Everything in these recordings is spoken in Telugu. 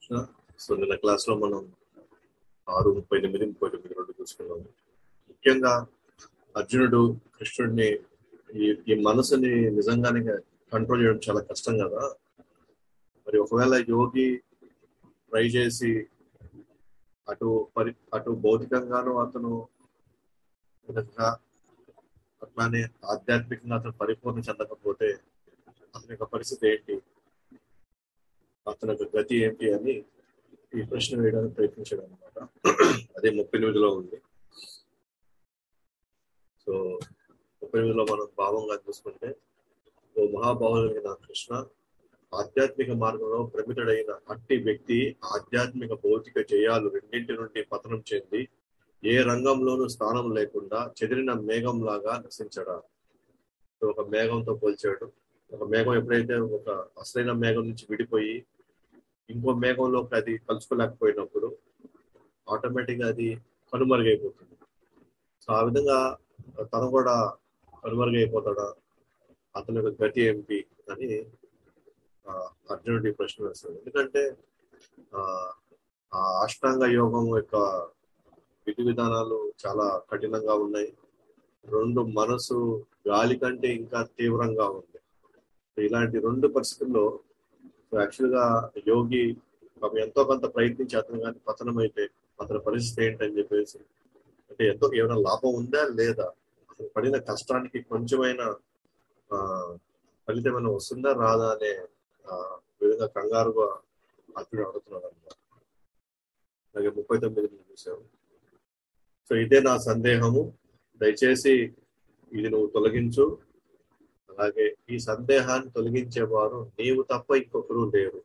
సో నిన్న క్లాస్ లో మనం ఆరు ముప్పై ఎనిమిది ముప్పై తొమ్మిది రెండు చూసుకున్నాము ముఖ్యంగా అర్జునుడు కృష్ణుడిని ఈ ఈ మనసుని నిజంగానే కంట్రోల్ చేయడం చాలా కష్టం కదా మరి ఒకవేళ యోగి ట్రై చేసి అటు పరి అటు భౌతికంగాను అతను విధంగా అట్లానే ఆధ్యాత్మికంగా అతను పరిపూర్ణ చెందకపోతే అతని యొక్క పరిస్థితి ఏంటి అతని యొక్క గతి ఏంటి అని ఈ ప్రశ్న వేయడానికి ప్రయత్నించాడు అనమాట అదే ముప్పై ఎనిమిదిలో ఉంది సో ముప్పై ఎనిమిదిలో మనం భావంగా చూసుకుంటే ఓ మహాభావులైన కృష్ణ ఆధ్యాత్మిక మార్గంలో ప్రమితుడైన అట్టి వ్యక్తి ఆధ్యాత్మిక భౌతిక జయాలు రెండింటి నుండి పతనం చెంది ఏ రంగంలోనూ స్థానం లేకుండా చెదిరిన మేఘం లాగా నశించడా ఒక మేఘంతో పోల్చాడు ఒక మేఘం ఎప్పుడైతే ఒక అసలైన మేఘం నుంచి విడిపోయి ఇంకో మేఘంలోకి అది కలుసుకోలేకపోయినప్పుడు ఆటోమేటిక్ గా అది కనుమరుగైపోతుంది సో ఆ విధంగా తను కూడా కనుమరుగైపోతాడా అతని యొక్క గతి ఏంటి అని అర్జునుడి ప్రశ్న వేస్తాడు ఎందుకంటే ఆ అష్టాంగ యోగం యొక్క విధి విధానాలు చాలా కఠినంగా ఉన్నాయి రెండు మనసు గాలి కంటే ఇంకా తీవ్రంగా ఉంది ఇలాంటి రెండు పరిస్థితుల్లో యాక్చువల్ గా యోగి ఎంతో కొంత ప్రయత్నించి అతను కానీ పతనం అయితే అతని పరిస్థితి ఏంటని చెప్పేసి అంటే ఎంతో ఏమైనా లాభం ఉందా లేదా అతను పడిన కష్టానికి కొంచెమైనా ఆ ఫలితం ఏమైనా వస్తుందా రాదా అనే విధంగా కంగారుగా అర్జునుడు అడుగుతున్నాడు అనమాట అలాగే ముప్పై తొమ్మిది చూసాము సో ఇదే నా సందేహము దయచేసి ఇది నువ్వు తొలగించు అలాగే ఈ సందేహాన్ని తొలగించేవారు నీవు తప్ప ఇంకొకరు లేరు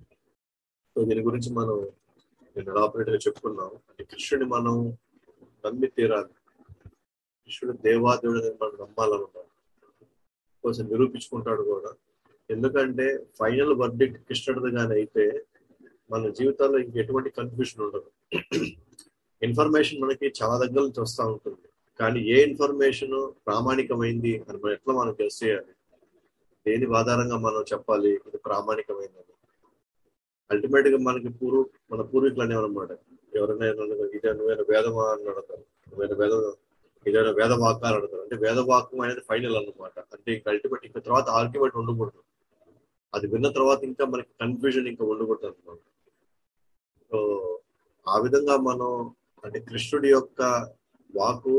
సో దీని గురించి మనం నేను ఎలాబరేట్ గా చెప్పుకున్నాం అంటే కృష్ణుని మనం నమ్మి తీరాలి కృష్ణుడు దేవాదేవుడు మనం నమ్మాలనున్నాం కోసం నిరూపించుకుంటాడు కూడా ఎందుకంటే ఫైనల్ వర్డిక్ట్ కృష్ణుడిది కానీ అయితే మన జీవితాల్లో ఇంకెటువంటి కన్ఫ్యూషన్ ఉండదు ఇన్ఫర్మేషన్ మనకి చాలా దగ్గర నుంచి వస్తూ ఉంటుంది కానీ ఏ ఇన్ఫర్మేషన్ ప్రామాణికమైంది అని మనం ఎట్లా మనం గెస్ చేయాలి దేని ఆధారంగా మనం చెప్పాలి ఇది ప్రామాణికమైందని అల్టిమేట్ గా మనకి పూర్వ మన పూర్వీకులు అనేవన్నమాట ఎవరైనా ఇదే నువ్వైనా వేదమా అని అడతారు నువ్వైనా వేద ఇదైనా వేద వాక్యాలు అడతారు అంటే వేద వాక్యం అనేది ఫైనల్ అనమాట అంటే ఇంకా అల్టిమేట్ ఇంకా తర్వాత ఆర్గ్యుమెంట్ ఉండకూడదు అది విన్న తర్వాత ఇంకా మనకి కన్ఫ్యూజన్ ఇంకా ఉండకూడదు అనమాట సో ఆ విధంగా మనం అంటే కృష్ణుడి యొక్క వాకు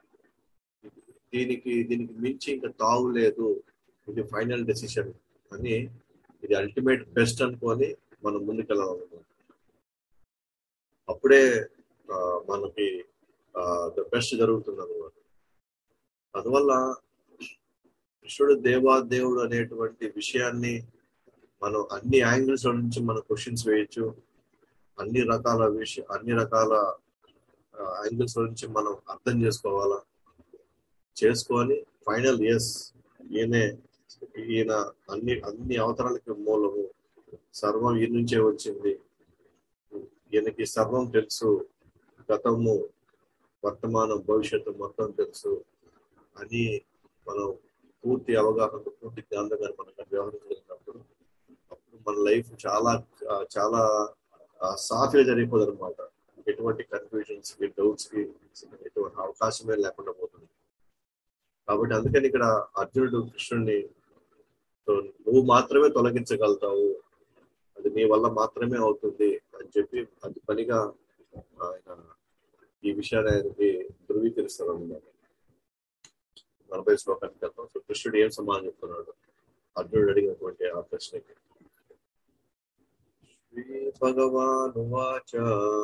దీనికి దీనికి మించి ఇంకా తావు లేదు ఇది ఫైనల్ డెసిషన్ అని ఇది అల్టిమేట్ బెస్ట్ అనుకొని మనం ముందుకెళ్ళాలన్నమాట అప్పుడే మనకి ద బెస్ట్ జరుగుతుంది అనమాట అందువల్ల కృష్ణుడు దేవాదేవుడు అనేటువంటి విషయాన్ని మనం అన్ని యాంగిల్స్ నుంచి మనం క్వశ్చన్స్ వేయచ్చు అన్ని రకాల విషయ అన్ని రకాల యాంగిల్స్ నుంచి మనం అర్థం చేసుకోవాలా చేసుకొని ఫైనల్ ఎస్ ఈయనే ఈయన అన్ని అన్ని అవతరాలకి మూలము సర్వం ఈ నుంచే వచ్చింది ఈయనకి సర్వం తెలుసు గతము వర్తమానం భవిష్యత్తు మొత్తం తెలుసు అని మనం పూర్తి అవగాహన పూర్తి జ్ఞానంగా మనం వ్యవహరించగలిగినప్పుడు అప్పుడు మన లైఫ్ చాలా చాలా సాఫీగా జరిగిపోదు అనమాట ఎటువంటి కన్ఫ్యూజన్స్ కి డౌట్స్ కి ఎటువంటి అవకాశమే లేకుండా పోతుంది కాబట్టి అందుకని ఇక్కడ అర్జునుడు కృష్ణుడిని నువ్వు మాత్రమే తొలగించగలుగుతావు అది నీ వల్ల మాత్రమే అవుతుంది అని చెప్పి అది పనిగా ఆయన ఈ విషయాన్ని ఆయనకి ధృవీకరిస్తారు అన్నమాట నలభై శ్లోకానికి వెళ్తాం సో కృష్ణుడు ఏం సమాధానం చెప్తున్నాడు అర్జునుడు అడిగినటువంటి ఆ ప్రశ్నకి శ్రీ భగవానువాచ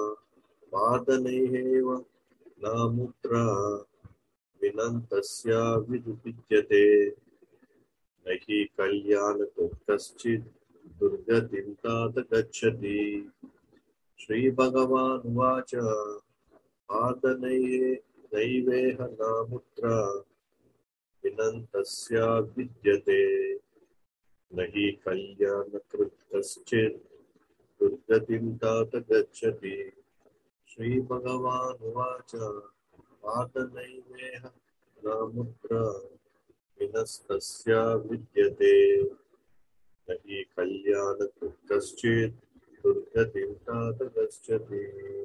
వాదనైవ నాముత్ర వినంతస్య విదుపిజ్యతే నహి కళ్యాణతో కశ్చిత్ దుర్గతిం తాత గచ్చతి శ్రీ భగవానువాచ వాదనయే నైవేహ నాముత్ర వినంతస్య విద్యతే నహి కళ్యాణకృత్ కశ్చిత్ దుర్గతిం తాత గచ్చతి శ్రీ భగవానువాచ వాదనైవేహ నాముత్ర వినస్తస్య విద్యతే నహి కళ్యాణకృత్ కశ్చిత్ దుర్గ గతిం తాత గచ్చతి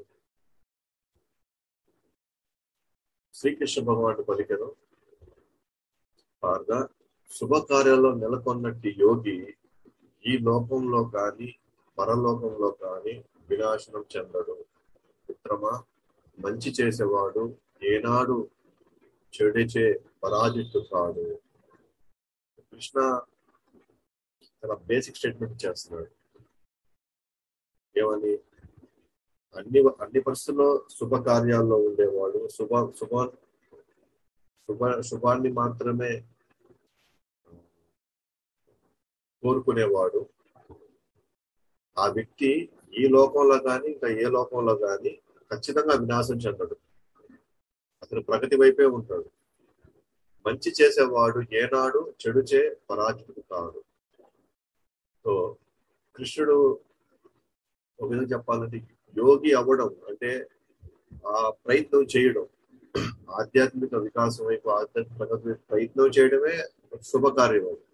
శ్రీకృష్ణ భగవానుడు పలికెను పార్గా శుభకార్యాల్లో నెలకొన్నట్టు యోగి ఈ లోకంలో కానీ పరలోకంలో కానీ వినాశనం చెందడు మిత్రమా మంచి చేసేవాడు ఏనాడు చెడిచే పరాజిత్తు కాడు కృష్ణ చాలా బేసిక్ స్టేట్మెంట్ చేస్తున్నాడు ఏమని అన్ని అన్ని పరిస్థితుల్లో శుభకార్యాల్లో ఉండేవాడు శుభ శుభ శుభ శుభాన్ని మాత్రమే కోరుకునేవాడు ఆ వ్యక్తి ఈ లోకంలో కానీ ఇంకా ఏ లోకంలో కానీ ఖచ్చితంగా వినాశం చెందడు అతను ప్రగతి వైపే ఉంటాడు మంచి చేసేవాడు ఏనాడు చెడుచే పరాజితుడు కాడు సో కృష్ణుడు ఒక విధంగా చెప్పాలంటే యోగి అవ్వడం అంటే ఆ ప్రయత్నం చేయడం ఆధ్యాత్మిక వికాసం వైపు ఆధ్యాత్మిక ప్రగతి వైపు ప్రయత్నం చేయడమే శుభకార్యం అది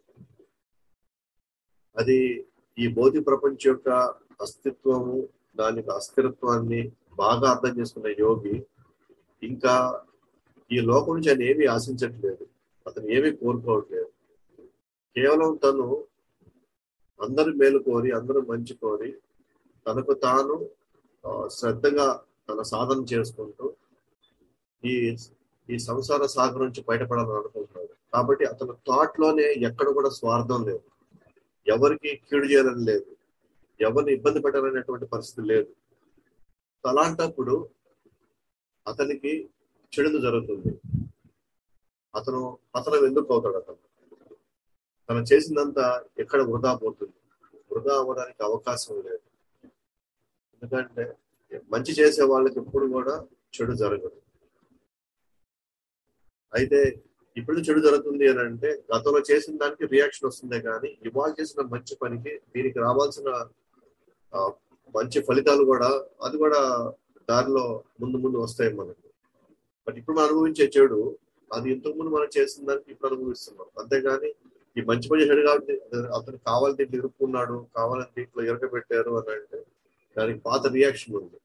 అది ఈ భౌతిక ప్రపంచం యొక్క అస్తిత్వము దాని యొక్క అస్థిరత్వాన్ని బాగా అర్థం చేసుకున్న యోగి ఇంకా ఈ లోకం నుంచి ఆయన ఏమీ ఆశించట్లేదు అతను ఏమీ కోరుకోవట్లేదు కేవలం తను అందరూ మేలు కోరి అందరూ మంచి కోరి తనకు తాను ఆ, శ్రద్ధగా తన సాధన చేసుకుంటూ ఈ ఈ సంసార సాగరం నుంచి బయటపడాలని అనుకుంటున్నాడు కాబట్టి అతని థాట్ లోనే ఎక్కడ కూడా స్వార్థం లేదు ఎవరికి కీడు చేయాలని లేదు ఎవరిని ఇబ్బంది పెట్టాలనేటువంటి పరిస్థితి లేదు అలాంటప్పుడు అతనికి చెడులు జరుగుతుంది అతను పతనం ఎందుకు అవుతాడు అతను తను చేసిందంతా ఎక్కడ వృధా పోతుంది వృధా అవ్వడానికి అవకాశం లేదు ఎందుకంటే మంచి చేసే వాళ్ళకి ఎప్పుడు కూడా చెడు జరగదు అయితే ఇప్పుడు చెడు జరుగుతుంది అని అంటే గతంలో చేసిన దానికి రియాక్షన్ వస్తుందే కానీ ఇవాళ చేసిన మంచి పనికి దీనికి రావాల్సిన ఆ, మంచి ఫలితాలు కూడా అది కూడా దారిలో ముందు ముందు వస్తాయి మనకు బట్ ఇప్పుడు మనం అనుభవించే చెడు అది ఇంతకు ముందు మనం చేసిన దానికి ఇప్పుడు అనుభవిస్తున్నాం అంతేగాని ఈ మంచి పని చెడు కాబట్టి అతను కావాలని దీంట్లో ఇరుక్కున్నాడు కావాలని దీంట్లో ఇరకబెట్టారు అని అంటే దానికి పాత రియాక్షన్ ఉంది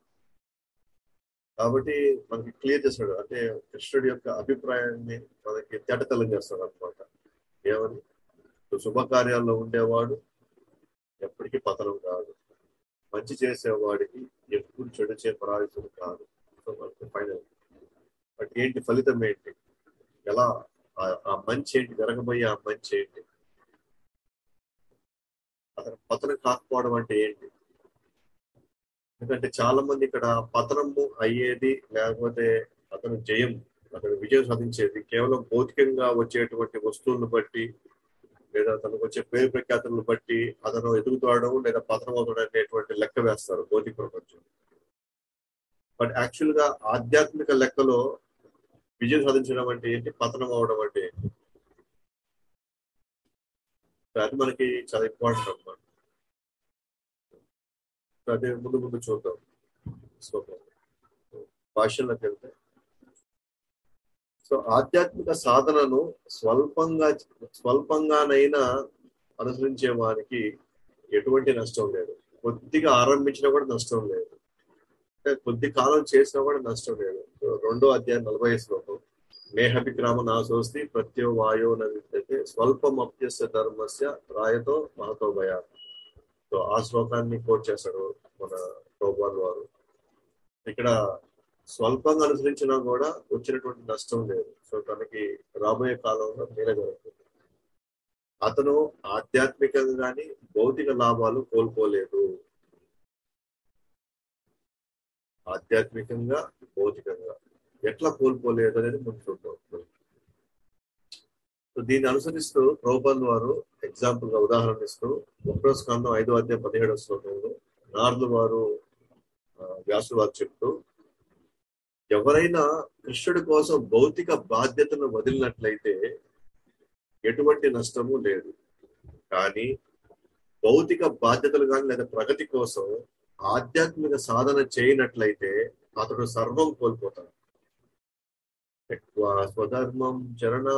కాబట్టి మనకి క్లియర్ చేస్తాడు అంటే కృష్ణుడి యొక్క అభిప్రాయాన్ని మనకి తేటతలం చేస్తాడు అనమాట ఏమని శుభకార్యాల్లో ఉండేవాడు ఎప్పటికీ పతనం కాదు మంచి చేసేవాడికి ఎప్పుడు చెడు చే పరాజితుడు కాదు సో మనకి ఫైనల్ బట్ ఏంటి ఫలితం ఏంటి ఎలా ఆ- ఆ మంచి ఏంటి జరగబోయే ఆ మంచి ఏంటి అతను పతనం కాకపోవడం అంటే ఏంటి ఎందుకంటే చాలా మంది ఇక్కడ పతనము అయ్యేది లేకపోతే అతను జయం అతను విజయం సాధించేది కేవలం భౌతికంగా వచ్చేటువంటి వస్తువులను బట్టి లేదా తనకు వచ్చే పేరు ప్రఖ్యాతులను బట్టి అతను ఎదుగుతాడు లేదా పతనం అవుతాడు అనేటువంటి లెక్క వేస్తారు భౌతిక ప్రపంచం బట్ యాక్చువల్ గా ఆధ్యాత్మిక లెక్కలో విజయం సాధించడం అంటే ఏంటి పతనం అవడం అంటే ఏంటి అది మనకి చాలా ఇంపార్టెంట్ అన్నమాట అదే ముందు ముందు చూద్దాం శ్లోకం భాషల్లోకి వెళ్తే సో ఆధ్యాత్మిక సాధనను స్వల్పంగా స్వల్పంగానైనా అనుసరించే వారికి ఎటువంటి నష్టం లేదు కొద్దిగా ఆరంభించినా కూడా నష్టం లేదు అంటే కొద్ది కాలం చేసినా కూడా నష్టం లేదు సో రెండో అధ్యాయం నలభై శ్లోకం మేహభిక్రామ నాశోస్తి ప్రత్యో వాయో నవిద్యతే స్వల్పం అప్యస్య ధర్మస్య రాయతో మహతో భయ సో ఆ శ్లోకాన్ని కోట్ చేశాడు మన గోపాల్ వారు ఇక్కడ స్వల్పంగా అనుసరించినా కూడా వచ్చినటువంటి నష్టం లేదు సో తనకి రాబోయే కాలంలో మేలు జరుగుతుంది అతను ఆధ్యాత్మికంగా కానీ భౌతిక లాభాలు కోల్పోలేదు ఆధ్యాత్మికంగా భౌతికంగా ఎట్లా కోల్పోలేదు అనేది మనం చూద్దాం సో దీన్ని అనుసరిస్తూ ప్రభుపాల్ వారు ఎగ్జాంపుల్ గా ఉదాహరణ ఇస్తూ ఒకటో స్కందం ఐదో అధ్యాయం పదిహేడవ శ్లోకంలో నారదు వారు ఆ, వ్యాసుడు వారు చెప్తూ ఎవరైనా కృష్ణుడి కోసం భౌతిక బాధ్యతను వదిలినట్లయితే ఎటువంటి నష్టము లేదు కానీ భౌతిక బాధ్యతలు కానీ లేదా ప్రగతి కోసం ఆధ్యాత్మిక సాధన చేయనట్లయితే అతడు సర్వం కోల్పోతాడు ఎక్కువ స్వధర్మం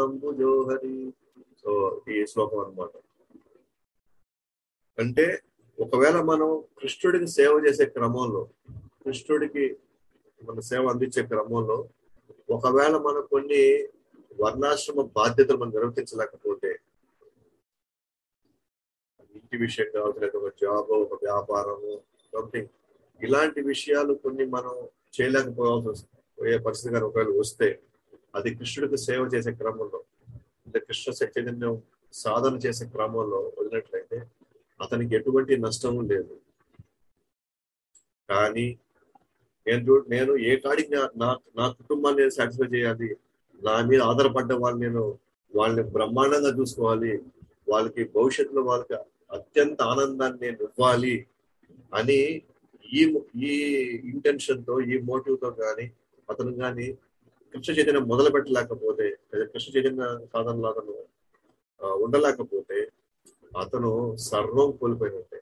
చరణాంబుజోహరి సో ఈ శ్లోకం అన్నమాట అంటే ఒకవేళ మనం కృష్ణుడికి సేవ చేసే క్రమంలో కృష్ణుడికి మన సేవ అందించే క్రమంలో ఒకవేళ మనం కొన్ని వర్ణాశ్రమ బాధ్యతలు మనం నిర్వర్తించలేకపోతే ఇంటి విషయం కావచ్చు లేదా ఒక జాబ్ ఒక వ్యాపారము సంథింగ్ ఇలాంటి విషయాలు కొన్ని మనం చేయలేకపోవాల్సి వస్తుంది పోయే పరిస్థితి కానీ ఒకవేళ వస్తే అది కృష్ణుడికి సేవ చేసే క్రమంలో అంటే కృష్ణ చైతన్యం సాధన చేసే క్రమంలో వదిలినట్లయితే అతనికి ఎటువంటి నష్టము లేదు కానీ నేను చూ నేను ఏ కాడికి నా- నా నా కుటుంబాన్ని నేను సాటిస్ఫై చేయాలి నా మీద ఆధారపడ్డ వాళ్ళు నేను వాళ్ళని బ్రహ్మాండంగా చూసుకోవాలి వాళ్ళకి భవిష్యత్తులో వాళ్ళకి అత్యంత ఆనందాన్ని నేను ఇవ్వాలి అని ఈ ఈ ఇంటెన్షన్ తో ఈ మోటివ్ తో కానీ అతను కానీ కృష్ణ చైతన్యం మొదలు పెట్టలేకపోతే లేదా కృష్ణ చైతన్య సాధనలో అతను ఆ, ఉండలేకపోతే అతను సర్వం కోల్పోయినట్టే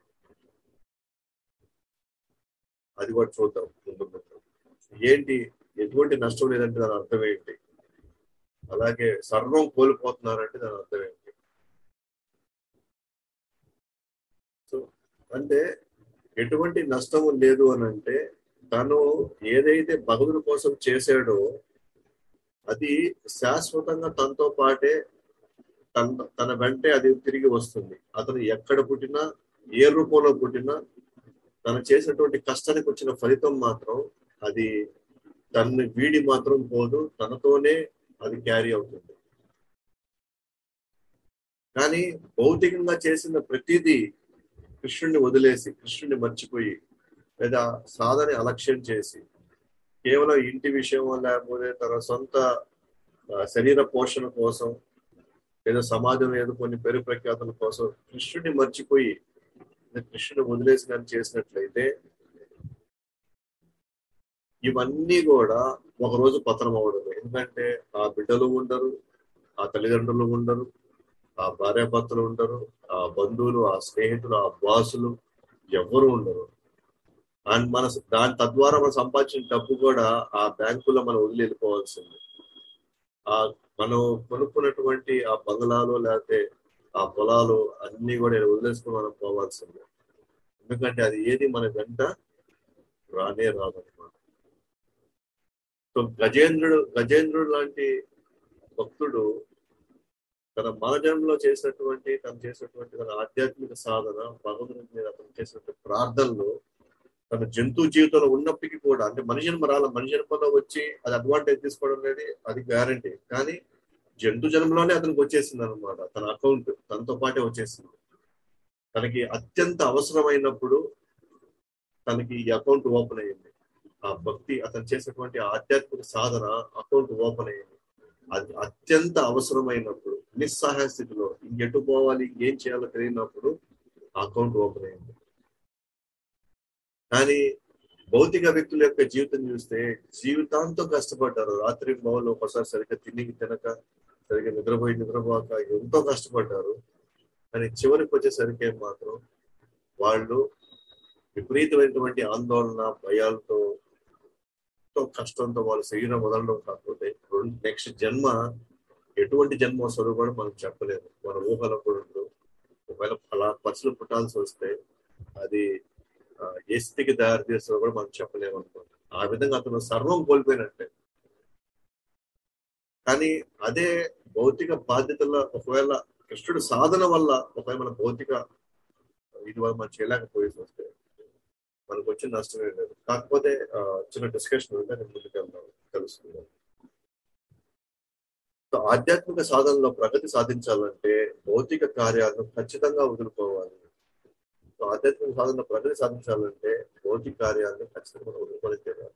అది కూడా చూద్దాం ముందు ముందు ఏంటి ఎటువంటి నష్టం లేదంటే దాని అర్థం ఏంటి అలాగే సర్వం కోల్పోతున్నారంటే దాని అర్థం ఏంటి సో అంటే ఎటువంటి నష్టము లేదు అని అంటే తను ఏదైతే భగవుని కోసం చేశాడో అది శాశ్వతంగా తనతో పాటే తన తన వెంటే అది తిరిగి వస్తుంది అతను ఎక్కడ పుట్టినా ఏ రూపంలో పుట్టినా తను చేసినటువంటి కష్టానికి వచ్చిన ఫలితం మాత్రం అది తనని వీడి మాత్రం పోదు తనతోనే అది క్యారీ అవుతుంది కానీ భౌతికంగా చేసిన ప్రతిదీ కృష్ణుడిని వదిలేసి కృష్ణుడిని మర్చిపోయి లేదా సాధన అలక్ష్యం చేసి కేవలం ఇంటి విషయం లేకపోతే తన సొంత ఆ, శరీర పోషణ కోసం లేదా సమాజం ఏదో కొన్ని పేరు ప్రఖ్యాతుల కోసం కృష్ణుడిని మర్చిపోయి లేదా కృష్ణుని వదిలేసి కానీ చేసినట్లయితే ఇవన్నీ కూడా ఒక రోజు పతనం అవడమే ఎందుకంటే ఆ బిడ్డలు ఉండరు ఆ తల్లిదండ్రులు ఉండరు ఆ భార్యాభర్తలు ఉండరు ఆ బంధువులు ఆ స్నేహితులు ఆ బాసులు ఎవ్వరు ఉండరు అండ్ మన దాని తద్వారా మనం సంపాదించిన డబ్బు కూడా ఆ బ్యాంకులో మనం వదిలి వెళ్ళిపోవాల్సింది ఆ మనం కొనుక్కున్నటువంటి ఆ బంగ్లాలు లేకపోతే ఆ పొలాలు అన్ని కూడా నేను వదిలేసుకుని మనం పోవాల్సిందే ఎందుకంటే అది ఏది మన వెంట రానే రాదన్నమాట సో గజేంద్రుడు గజేంద్రుడు లాంటి భక్తుడు తన మానజంలో చేసినటువంటి తను చేసినటువంటి తన ఆధ్యాత్మిక సాధన భగవంతుని మీద అతను చేసినటువంటి ప్రార్థనలు తన జంతు జీవితంలో ఉన్నప్పటికీ కూడా అంటే మనిషి జన్మ రాల మనిషి జన్మలో వచ్చి అది అడ్వాంటేజ్ తీసుకోవడం అనేది అది గ్యారంటీ కానీ జంతు జన్మలోనే అతనికి వచ్చేసింది అనమాట తన అకౌంట్ తనతో పాటే వచ్చేసింది తనకి అత్యంత అవసరమైనప్పుడు తనకి ఈ అకౌంట్ ఓపెన్ అయ్యింది ఆ భక్తి అతను చేసినటువంటి ఆధ్యాత్మిక సాధన అకౌంట్ ఓపెన్ అయ్యింది అది అత్యంత అవసరమైనప్పుడు నిస్సహాయ స్థితిలో ఎటు పోవాలి ఏం చేయాలో తెలియనప్పుడు అకౌంట్ ఓపెన్ అయింది కానీ భౌతిక వ్యక్తుల యొక్క జీవితం చూస్తే జీవితాంతం కష్టపడ్డారు రాత్రి మౌలు ఒకసారి సరిగ్గా తిని తినక సరిగ్గా నిద్రపోయి నిద్రపోక ఎంతో కష్టపడ్డారు కానీ చివరికి వచ్చేసరికి మాత్రం వాళ్ళు విపరీతమైనటువంటి ఆందోళన భయాలతో ఎంతో కష్టంతో వాళ్ళ శరీరం వదలడం కాకపోతే నెక్స్ట్ జన్మ ఎటువంటి జన్మ వస్తుందో కూడా మనం చెప్పలేము మన ఊహలో కూడా ఉండదు ఒకవేళ అలా పచ్చులు పుట్టాల్సి వస్తే అది ఆ, ఏ స్థితికి దారి తీస్తుందో కూడా మనం చెప్పలేము అనుకోండి ఆ విధంగా అతను సర్వం కోల్పోయినట్టే కానీ అదే భౌతిక బాధ్యతల ఒకవేళ కృష్ణుడు సాధన వల్ల ఒకవేళ మన భౌతిక ఇది వల్ల మనం చేయలేకపోయేసి వస్తే మనకు వచ్చిన నష్టం ఏం లేదు కాకపోతే ఆ, చిన్న డిస్కషన్ ఉంటే నేను ముందుకు వెళ్దాం తెలుసుకుందాం సో ఆధ్యాత్మిక సాధనలో ప్రగతి సాధించాలంటే భౌతిక కార్యాలను ఖచ్చితంగా వదులుకోవాలి సో ఆధ్యాత్మిక సాధనలో ప్రగతి సాధించాలంటే భౌతిక కార్యాలను ఖచ్చితంగా మనం వదులుకొని తీరాలి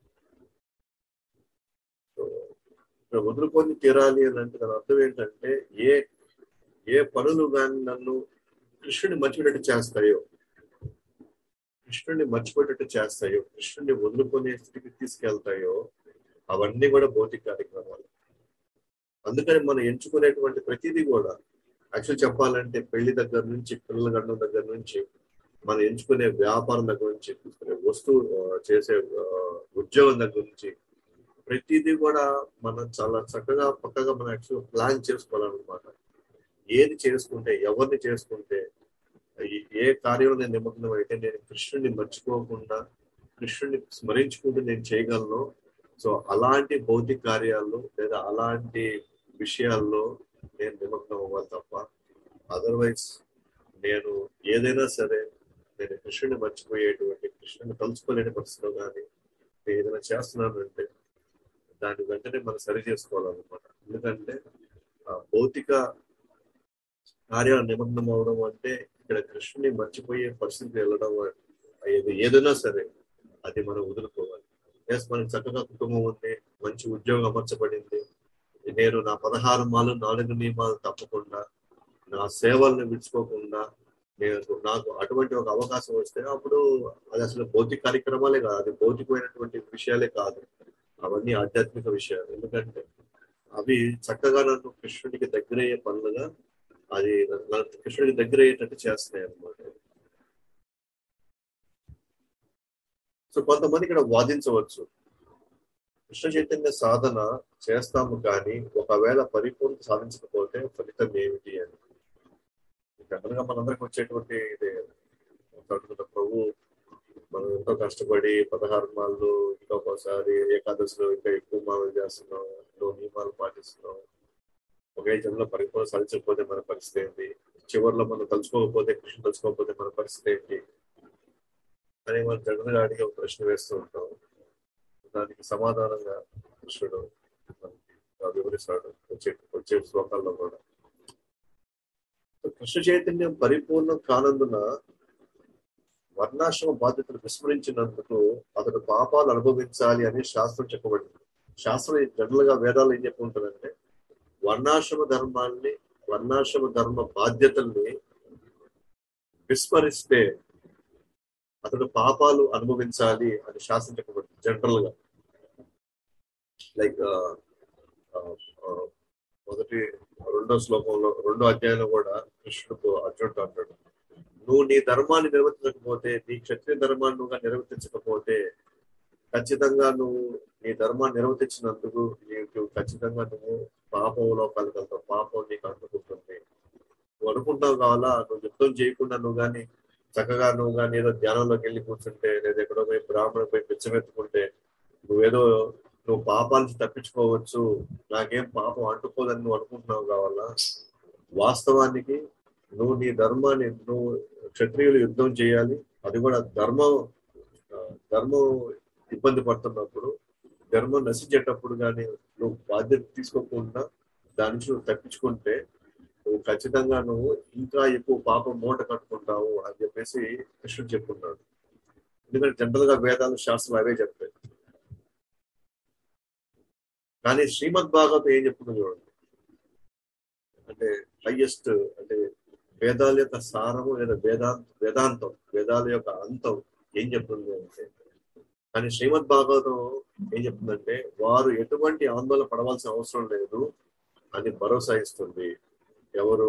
సో ఇక్కడ వదులుకొని తీరాలి అని అంటే దాని అర్థం ఏంటంటే ఏ ఏ పనులు కానీ నన్ను కృష్ణుని మర్చిపోయేటట్టు చేస్తాయో కృష్ణుడిని మర్చిపోయేటట్టు చేస్తాయో కృష్ణుడిని వదులుకునే స్థితికి తీసుకెళ్తాయో అవన్నీ కూడా భౌతిక కార్యక్రమాలు అందుకని మనం ఎంచుకునేటువంటి ప్రతిదీ కూడా యాక్చువల్ చెప్పాలంటే పెళ్లి దగ్గర నుంచి పిల్లల గండం దగ్గర నుంచి మనం ఎంచుకునే వ్యాపారం దగ్గర నుంచి తీసుకునే వస్తువు ఆ, చేసే ఆ, ఉద్యోగం దగ్గర నుంచి ప్రతిదీ కూడా మనం చాలా చక్కగా పక్కగా మనం యాక్చువల్ ప్లాన్ చేసుకోవాలన్నమాట ఏది చేసుకుంటే ఎవరిని చేసుకుంటే ఈ- ఏ కార్యంలో నేను నిమగ్నం అయితే నేను కృష్ణుడిని మర్చిపోకుండా కృష్ణుడిని స్మరించుకుంటూ నేను చేయగలను సో అలాంటి భౌతిక కార్యాల్లో లేదా అలాంటి విషయాల్లో నేను నిమగ్నం అవ్వాలి తప్ప అదర్వైజ్ నేను ఏదైనా సరే నేను కృష్ణుని మర్చిపోయేటువంటి కృష్ణుని తలుచుకోలేని పరిస్థితిలో కానీ నేను ఏదైనా చేస్తున్నానంటే దాన్ని వెంటనే మనం సరి చేసుకోవాలన్నమాట ఎందుకంటే ఆ భౌతిక కార్యాలు నిమగ్నం అవడం అంటే ఇక్కడ కృష్ణుని మర్చిపోయే పరిస్థితికి వెళ్ళడం అయ్యేది ఏదైనా సరే అది మనం వదులుకోవాలి ఎస్ మనకి చక్కగా కుటుంబం ఉంది మంచి ఉద్యోగం అమర్చబడింది నేను నా పదహారు మాలు నాలుగు నియమాలు తప్పకుండా నా సేవలను విడుచుకోకుండా నేను నాకు అటువంటి ఒక అవకాశం వస్తే అప్పుడు అది అసలు భౌతిక కార్యక్రమాలే కాదు అది భౌతికమైనటువంటి విషయాలే కాదు అవన్నీ ఆధ్యాత్మిక విషయాలు ఎందుకంటే అవి చక్కగా నన్ను కృష్ణుడికి దగ్గరయ్యే పనులుగా అది నన్ను కృష్ణుడికి దగ్గర అయ్యేటట్టు చేస్తున్నాయి అన్నమాట సో కొంతమంది ఇక్కడ వాదించవచ్చు కృష్ణ చైతన్య సాధన చేస్తాము కానీ ఒకవేళ పరిపూర్ణ సాధించకపోతే ఫలితం ఏమిటి అని జనరల్ గా మనందరికి వచ్చేటువంటి ఇది తడుతున్న ప్రభు మనం ఎంతో కష్టపడి పదహారు మాళ్ళు ఇంకొకసారి ఏకాదశిలో ఇంకా ఎక్కువ మాలు చేస్తున్నాం ఎన్నో నియమాలు పాటిస్తున్నాం ఒకే జన్మలో పరిపూర్ణ సాధించకపోతే మన పరిస్థితి ఏంటి చివరిలో మనం తలుచుకోకపోతే కృష్ణ తలుచుకోకపోతే మన పరిస్థితి ఏంటి అని మనం జనరల్ గా అడిగి ఒక ప్రశ్న వేస్తూ ఉంటాం దానికి సమాధానంగా కృష్ణుడు మనకి వివరిస్తాడు వచ్చే వచ్చే శ్లోకాల్లో కూడా కృష్ణ చైతన్యం పరిపూర్ణం కానందున వర్ణాశ్రమ బాధ్యతలు విస్మరించినందుకు అతడు పాపాలు అనుభవించాలి అని శాస్త్రం చెప్పబడింది శాస్త్రం జనరల్ గా వేదాలు ఏం చెప్పుకుంటుందంటే వర్ణాశ్రమ ధర్మాన్ని వర్ణాశ్రమ ధర్మ బాధ్యతల్ని విస్మరిస్తే అతడు పాపాలు అనుభవించాలి అని శాస్త్రం చెప్పబడింది జనరల్ గా లైక్ మొదటి రెండో శ్లోకంలో రెండో అధ్యాయంలో కూడా కృష్ణుడు అర్జునుడు అంటాడు నువ్వు నీ ధర్మాన్ని నిర్వర్తించకపోతే నీ క్షత్రియ ధర్మాన్ని నువ్వు నిర్వర్తించకపోతే ఖచ్చితంగా నువ్వు నీ ధర్మాన్ని నిర్వర్తించినందుకు నీకు ఖచ్చితంగా నువ్వు పాపంలో కలగలుగుతావు పాపం నీకు అంటుకుంటుంది నువ్వు అనుకుంటావు కావాలా నువ్వు యుద్ధం చేయకుండా నువ్వు కానీ చక్కగా నువ్వు కానీ ఏదో ధ్యానంలోకి వెళ్ళి కూర్చుంటే లేదా ఎక్కడో పోయి బ్రాహ్మణ పోయి పిచ్చమెత్తుకుంటే నువ్వేదో నువ్వు పాపాల నుంచి తప్పించుకోవచ్చు నాకేం పాపం అంటుకోదని నువ్వు అనుకుంటున్నావు కావాలా వాస్తవానికి నువ్వు నీ ధర్మాన్ని నువ్వు క్షత్రియులు యుద్ధం చేయాలి అది కూడా ధర్మం ధర్మం ఇబ్బంది పడుతున్నప్పుడు ధర్మం నశించేటప్పుడు కానీ నువ్వు బాధ్యత తీసుకోకుండా దాని నుంచి నువ్వు తప్పించుకుంటే నువ్వు ఖచ్చితంగా నువ్వు ఇంకా ఎక్కువ పాపం మూట కట్టుకుంటావు అని చెప్పేసి కృష్ణుడు చెప్పుకున్నాడు ఎందుకంటే జనరల్ గా వేదాలు శాస్త్రం అవే చెప్తాయి కానీ శ్రీమద్ భాగవతం ఏం చెప్తుందో చూడండి అంటే హైయెస్ట్ అంటే వేదాల యొక్క సారము లేదా వేదాంత వేదాంతం వేదాల యొక్క అంతం ఏం చెప్తుంది అంటే కానీ శ్రీమద్ భాగవతం ఏం చెప్తుందంటే వారు ఎటువంటి ఆందోళన పడవలసిన అవసరం లేదు అని భరోసా ఇస్తుంది ఎవరు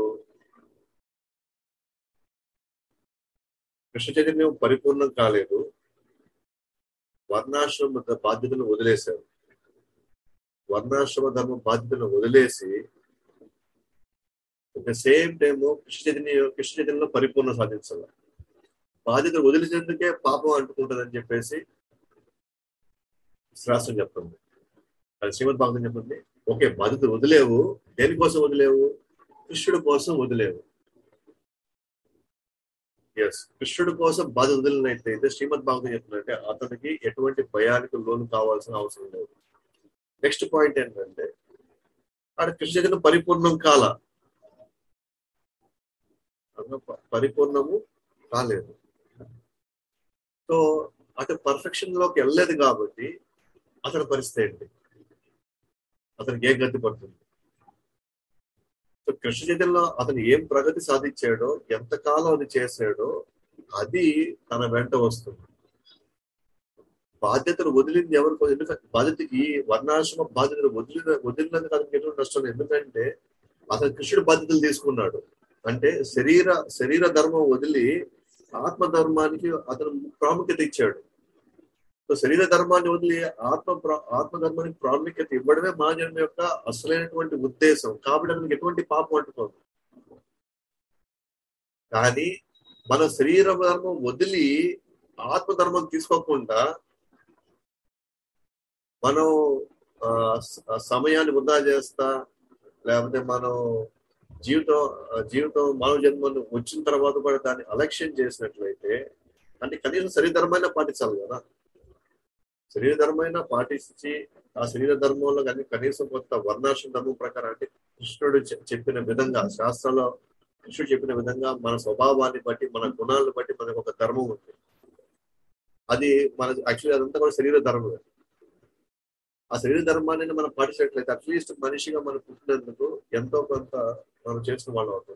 కృష్ణ చైతన్యం పరిపూర్ణం కాలేదు వర్ణాశ్రమ బాధ్యతను వదిలేశారు వర్ణాశ్రమ ధర్మ బాధ్యతను వదిలేసి at the same time Krishna Chaitanya Krishna చైతన్యంలో పరిపూర్ణ సాధించాలి బాధ్యత వదిలేసేందుకే పాపం అంటుకుంటుందని చెప్పేసి శాస్త్రం చెప్తుంది అది శ్రీమద్ భాగవతం చెప్తుంది ఓకే బాధ్యత వదిలేవు దేనికోసం వదిలేవు కృష్ణుడి కోసం వదిలేవు ఎస్ కృష్ణుడి కోసం బాధ్యత వదిలినట్లయితే శ్రీమద్ భాగవతం చెప్తుందంటే అతనికి ఎటువంటి భయానికి లోను కావాల్సిన అవసరం లేదు నెక్స్ట్ పాయింట్ ఏంటంటే ఆడ కృష్ణ చైతన్యం పరిపూర్ణం కాల పరిపూర్ణము కాలేదు సో అతను పర్ఫెక్షన్ లోకి వెళ్ళలేదు కాబట్టి అతని పరిస్థితి ఏంటి అతనికి ఏం గతి పడుతుంది సో కృష్ణ చైతన్యంలో అతను ఏం ప్రగతి సాధించాడో ఎంతకాలం అది చేశాడో అది తన వెంట వస్తుంది బాధ్యతలు వదిలింది ఎవరికి ఎందుకంటే బాధ్యత ఈ వర్ణాశ్రమ బాధ్యతలు వదిలిన వదిలినందుకు అతనికి ఎటువంటి నష్టం లేదు ఎందుకంటే అతను కృష్ణుడు బాధ్యతలు తీసుకున్నాడు అంటే శరీర శరీర ధర్మం వదిలి ఆత్మ ధర్మానికి అతను ప్రాముఖ్యత ఇచ్చాడు సో శరీర ధర్మాన్ని వదిలి ఆత్మ ఆత్మ ధర్మానికి ప్రాముఖ్యత ఇవ్వడమే మానవుని యొక్క అసలైనటువంటి ఉద్దేశం కాబట్టి అతనికి ఎటువంటి పాపం అంటుకోదు కానీ మన శరీర ధర్మం వదిలి ఆత్మధర్మం తీసుకోకుండా మనం ఆ, స- ఆ సమయాన్ని వృధా చేస్తా లేకపోతే మనం జీవితం ఆ, జీవితం మానవ జన్మను వచ్చిన తర్వాత కూడా దాన్ని అలక్ష్యం చేసినట్లయితే అంటే కనీసం శరీర ధర్మైనా పాటించాలి కదా శరీర ధర్మైనా పాటించి ఆ శరీర ధర్మంలో కానీ కనీసం కొంత వర్ణాశ్రమ ధర్మం ప్రకారం అంటే కృష్ణుడు చె- చెప్పిన విధంగా శాస్త్రంలో కృష్ణుడు చెప్పిన విధంగా మన స్వభావాన్ని బట్టి మన గుణాలను బట్టి మనకు ఒక ధర్మం ఉంది అది మన యాక్చువల్లీ అదంతా కూడా శరీర ధర్మం ఆ శరీర ధర్మాన్ని మనం పాటించినట్లయితే అట్లీస్ట్ మనిషిగా మనం పుట్టినందుకు ఎంతో కొంత మనం చేసిన వాళ్ళం అవుతాం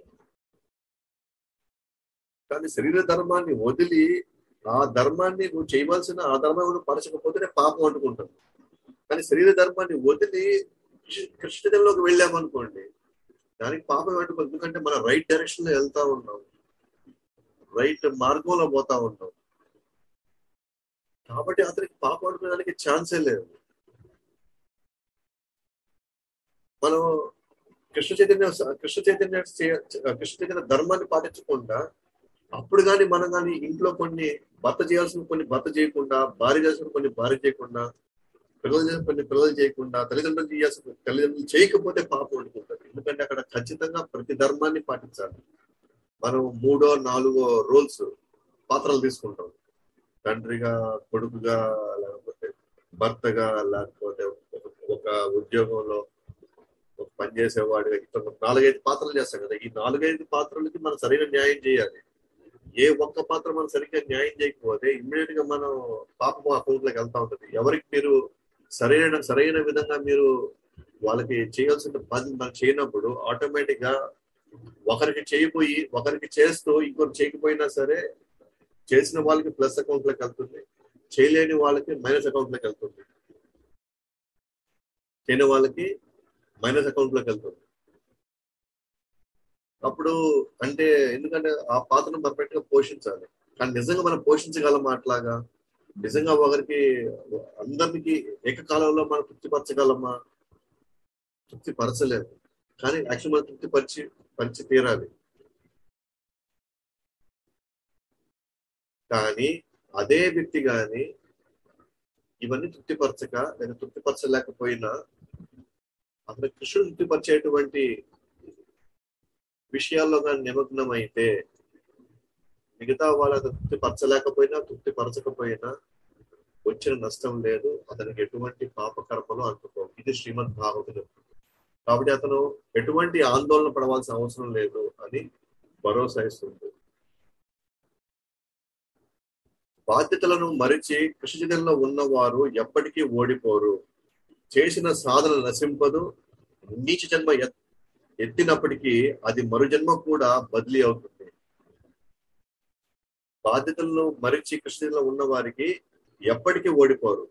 కానీ శరీర ధర్మాన్ని వదిలి ఆ ధర్మాన్ని నువ్వు చేయవలసిన ఆ ధర్మం నువ్వు పరచకపోతేనే పాపం అంటుకుంటాం కానీ శరీర ధర్మాన్ని వదిలి కృష్ణ- కృష్ణదేవులోకి వెళ్ళామనుకోండి దానికి పాపం అంటుకోదు ఎందుకంటే మనం రైట్ డైరెక్షన్ లో వెళ్తా ఉన్నాం రైట్ మార్గంలో పోతా ఉన్నాం కాబట్టి అతనికి పాపం అనుకోవడానికి ఛాన్సే లేదు మనం కృష్ణ చైతన్య కృష్ణ చైతన్య చే- కృష్ణ చైతన్య ధర్మాన్ని పాటించకుండా అప్పుడు కానీ మనం కానీ ఇంట్లో కొన్ని భర్త చేయాల్సిన కొన్ని భర్త చేయకుండా భార్య చేయాల్సిన కొన్ని భార్య చేయకుండా పిల్లలు చేయాల్సిన కొన్ని పిల్లలు చేయకుండా తల్లిదండ్రులు చేయాల్సిన తల్లిదండ్రులు చేయకపోతే పాపం అనుకుంటారు ఎందుకంటే అక్కడ ఖచ్చితంగా ప్రతి ధర్మాన్ని పాటించాలి మనం మూడో నాలుగో రోల్స్ పాత్రలు తీసుకుంటాం తండ్రిగా కొడుకుగా లేకపోతే భర్తగా లేకపోతే ఒక- ఒక ఉద్యోగంలో ఒక పని చేసేవాడిగా ఇట్లా నాలుగైదు పాత్రలు చేస్తాం కదా ఈ నాలుగైదు పాత్రలకి మనం సరైన న్యాయం చేయాలి ఏ ఒక్క పాత్ర మనం సరిగ్గా న్యాయం చేయకపోతే ఇమ్మీడియట్ గా మనం పాపం అకౌంట్ లోకి వెళ్తా ఉంటుంది ఎవరికి మీరు సరైన సరైన విధంగా మీరు వాళ్ళకి చేయాల్సిన పని మనం చేయనప్పుడు ఆటోమేటిక్ గా ఒకరికి చేయబోయి ఒకరికి చేస్తూ ఇంకొకరు చేయకపోయినా సరే చేసిన వాళ్ళకి ప్లస్ అకౌంట్ లోకి వెళ్తుంది చేయలేని వాళ్ళకి మైనస్ అకౌంట్ లోకి వెళ్తుంది చేయని వాళ్ళకి మైనస్ అకౌంట్ లోకి వెళ్తుంది అప్పుడు అంటే ఎందుకంటే ఆ పాత్రను పర్ఫెక్ట్ గా పోషించాలి కానీ నిజంగా మనం పోషించగలమా అట్లాగా నిజంగా ఒకరికి అందరికి ఏకకాలంలో మనం తృప్తిపరచగలమా తృప్తిపరచలేము కానీ యాక్చువల్ మనం తృప్తిపరిచి పరిచి తీరాలి కానీ అదే వ్యక్తి గాని ఇవన్నీ తృప్తిపరచక లేదా తృప్తిపరచలేకపోయినా అతను కృష్ణుడు తృప్తిపరిచేటువంటి విషయాల్లో కానీ నిమగ్నం అయితే మిగతా వాళ్ళ తృప్తిపరచలేకపోయినా తృప్తిపరచకపోయినా వచ్చిన నష్టం లేదు అతనికి ఎటువంటి పాప కర్మలు అంటుకో ఇది శ్రీమద్ భాగవతుడు కాబట్టి అతను ఎటువంటి ఆందోళన పడవలసిన అవసరం లేదు అని భరోసా ఇస్తుంది బాధ్యతలను మరిచి కృషిజనంలో ఉన్నవారు ఎప్పటికీ ఓడిపోరు చేసిన సాధన నశింపదు నీచ జన్మ ఎత్- ఎత్తినప్పటికీ అది మరు జన్మ కూడా బదిలీ అవుతుంది బాధ్యతలను మరిచి కృష్ణలో ఉన్న వారికి ఎప్పటికీ ఓడిపోరు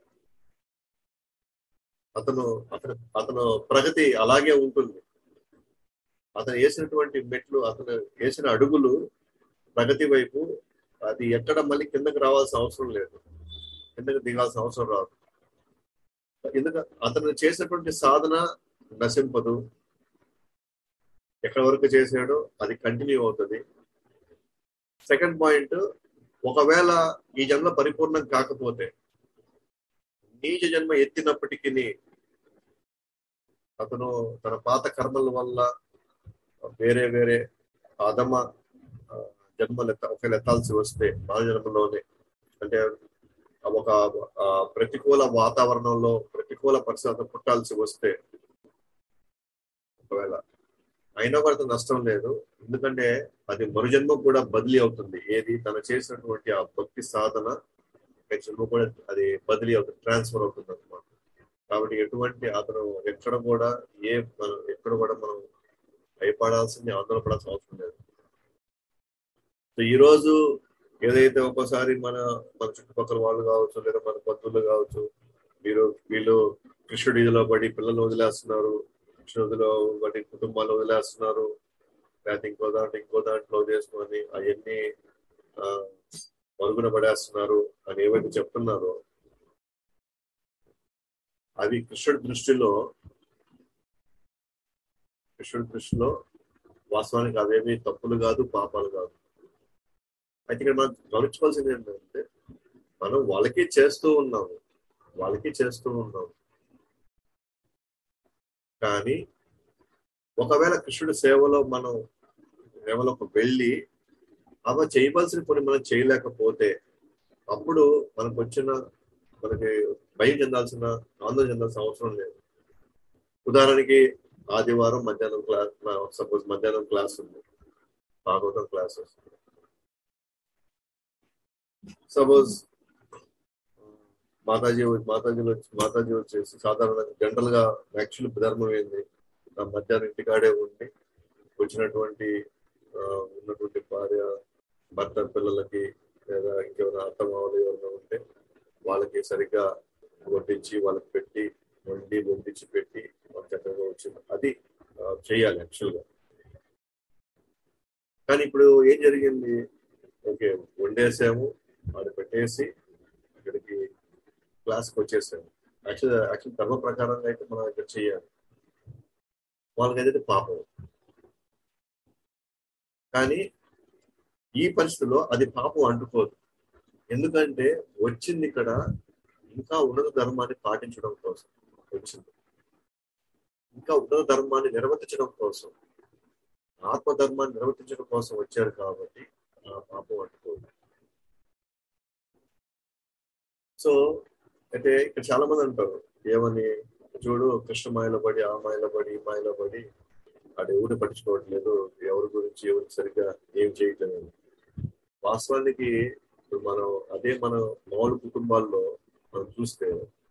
అతను అతను అతను ప్రగతి అలాగే ఉంటుంది అతను వేసినటువంటి మెట్లు అతను వేసిన అడుగులు ప్రగతి వైపు అది ఎక్కడ మళ్ళీ కిందకి రావాల్సిన అవసరం లేదు కిందకి దిగాల్సిన అవసరం రాదు ఎందుకంటే అతను చేసినటువంటి సాధన నశింపదు ఎక్కడి వరకు చేసాడో అది కంటిన్యూ అవుతుంది సెకండ్ పాయింట్ ఒకవేళ ఈ జన్మ పరిపూర్ణం కాకపోతే నీచ జన్మ ఎత్తినప్పటికీ అతను తన పాత కర్మల వల్ల వేరే వేరే అధమ ఆ, జన్మలు ఎత్త ఒకవేళ ఎత్తాల్సి వస్తే మానవ జన్మలోనే అంటే ఒక ఆ, ప్రతికూల వాతావరణంలో ప్రతికూల పరిస్థితులు పుట్టాల్సి వస్తే ఒకవేళ అయినా కూడా అతను నష్టం లేదు ఎందుకంటే అది మరుజన్మ కూడా బదిలీ అవుతుంది ఏది తను చేసినటువంటి ఆ భక్తి సాధన నెక్స్ట్ జన్మ కూడా అది బదిలీ అవుతుంది ట్రాన్స్ఫర్ అవుతుంది అనమాట కాబట్టి ఎటువంటి అతను ఎక్కడ కూడా ఏ మనం ఎక్కడ కూడా మనం భయపడాల్సింది ఆందోళన పడాల్సిన అవసరం లేదు సో ఈ రోజు ఏదైతే ఒక్కోసారి మన మన చుట్టుపక్కల వాళ్ళు కావచ్చు లేదా మన బంధువులు కావచ్చు మీరు వీళ్ళు కృష్ణుడి ఇదిలో పడి పిల్లలు వదిలేస్తున్నారు కృష్ణుడిలో పడి కుటుంబాలు వదిలేస్తున్నారు లేకపోతే ఇంకో దాంట్లో ఇంకో దాంట్లో చేసుకొని అవన్నీ ఆ, మరుగున పడేస్తున్నారు అని ఏవైతే చెప్తున్నారో అవి కృష్ణుడి దృష్టిలో కృష్ణుడి దృష్టిలో వాస్తవానికి అవేమి తప్పులు కాదు పాపాలు కాదు అయితే ఇక్కడ మనం గమనించుకోవాల్సింది ఏంటంటే మనం వాళ్ళకి చేస్తూ ఉన్నాము వాళ్ళకి చేస్తూ ఉన్నాము కానీ ఒకవేళ కృష్ణుడి సేవలో మనం సేవలోకి వెళ్ళి అవ చేయవలసిన పని మనం చేయలేకపోతే అప్పుడు మనకు వచ్చిన మనకి భయం చెందాల్సిన ఆందోళన చెందాల్సిన అవసరం లేదు ఉదాహరణకి ఆదివారం మధ్యాహ్నం క్లాస్ సపోజ్ మధ్యాహ్నం క్లాస్ ఉంది భాగవతం క్లాస్ వస్తుంది సపోజ్ మాతాజీ మాతాజీలో మాతాజీ వచ్చేసి సాధారణంగా జనరల్ గా యాక్చువల్ ధర్మం ఏంది ఆ మధ్యాహ్నం ఇంటికాడే ఉండి వచ్చినటువంటి ఆ, ఉన్నటువంటి భార్య భర్త పిల్లలకి లేదా ఇంకెవరైనా అత్తమావలు ఎవరైనా ఉంటే వాళ్ళకి సరిగ్గా వడ్డించి వాళ్ళకి పెట్టి వండి వడ్డించి పెట్టి వాళ్ళకి చక్కగా వచ్చింది అది ఆ, చేయాలి యాక్చువల్ గా కానీ ఇప్పుడు ఏం జరిగింది ఓకే వండేసాము అది పెట్టేసి ఇక్కడికి క్లాస్కి వచ్చేసాము యాక్చువల్ యాక్చువల్ ధర్మ ప్రకారంగా అయితే మనం ఇక్కడ చేయాలి వాళ్ళకి అయితే పాపం కానీ ఈ పరిస్థితిలో అది పాపం అంటుకోదు ఎందుకంటే వచ్చింది ఇక్కడ ఇంకా ఉన్నత ధర్మాన్ని పాటించడం కోసం వచ్చింది ఇంకా ఉన్నత ధర్మాన్ని నిర్వర్తించడం కోసం ఆత్మధర్మాన్ని నిర్వర్తించడం కోసం వచ్చారు కాబట్టి ఆ పాపం అంటుకోదు సో అయితే ఇక్కడ చాలా మంది అంటారు ఏమని చూడు కృష్ణ మాయలో పడి ఆ మాయలో పడి ఈ మాయలో పడి అది ఎవరు పట్టించుకోవట్లేదు ఎవరి గురించి ఎవరు సరిగ్గా ఏం చేయట్లేదు అని. వాస్తవానికి ఇప్పుడు మనం అదే మన మామూలు కుటుంబాల్లో మనం చూస్తే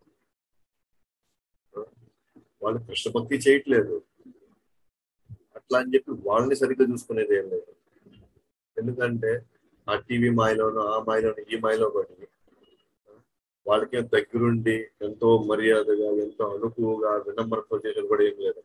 ఆ, వాళ్ళు కృష్ణ భక్తి చేయట్లేదు అట్లా అని చెప్పి వాళ్ళని సరిగ్గా చూసుకునేది ఏం లేదు ఎందుకంటే ఆ టీవీ మాయలోనో ఆ మాయలోనో ఈ మాయలో పడి వాళ్ళకి దగ్గరుండి ఎంతో మర్యాదగా ఎంతో అనుకువగా వినమ్రత చేసేది కూడా ఏం లేదు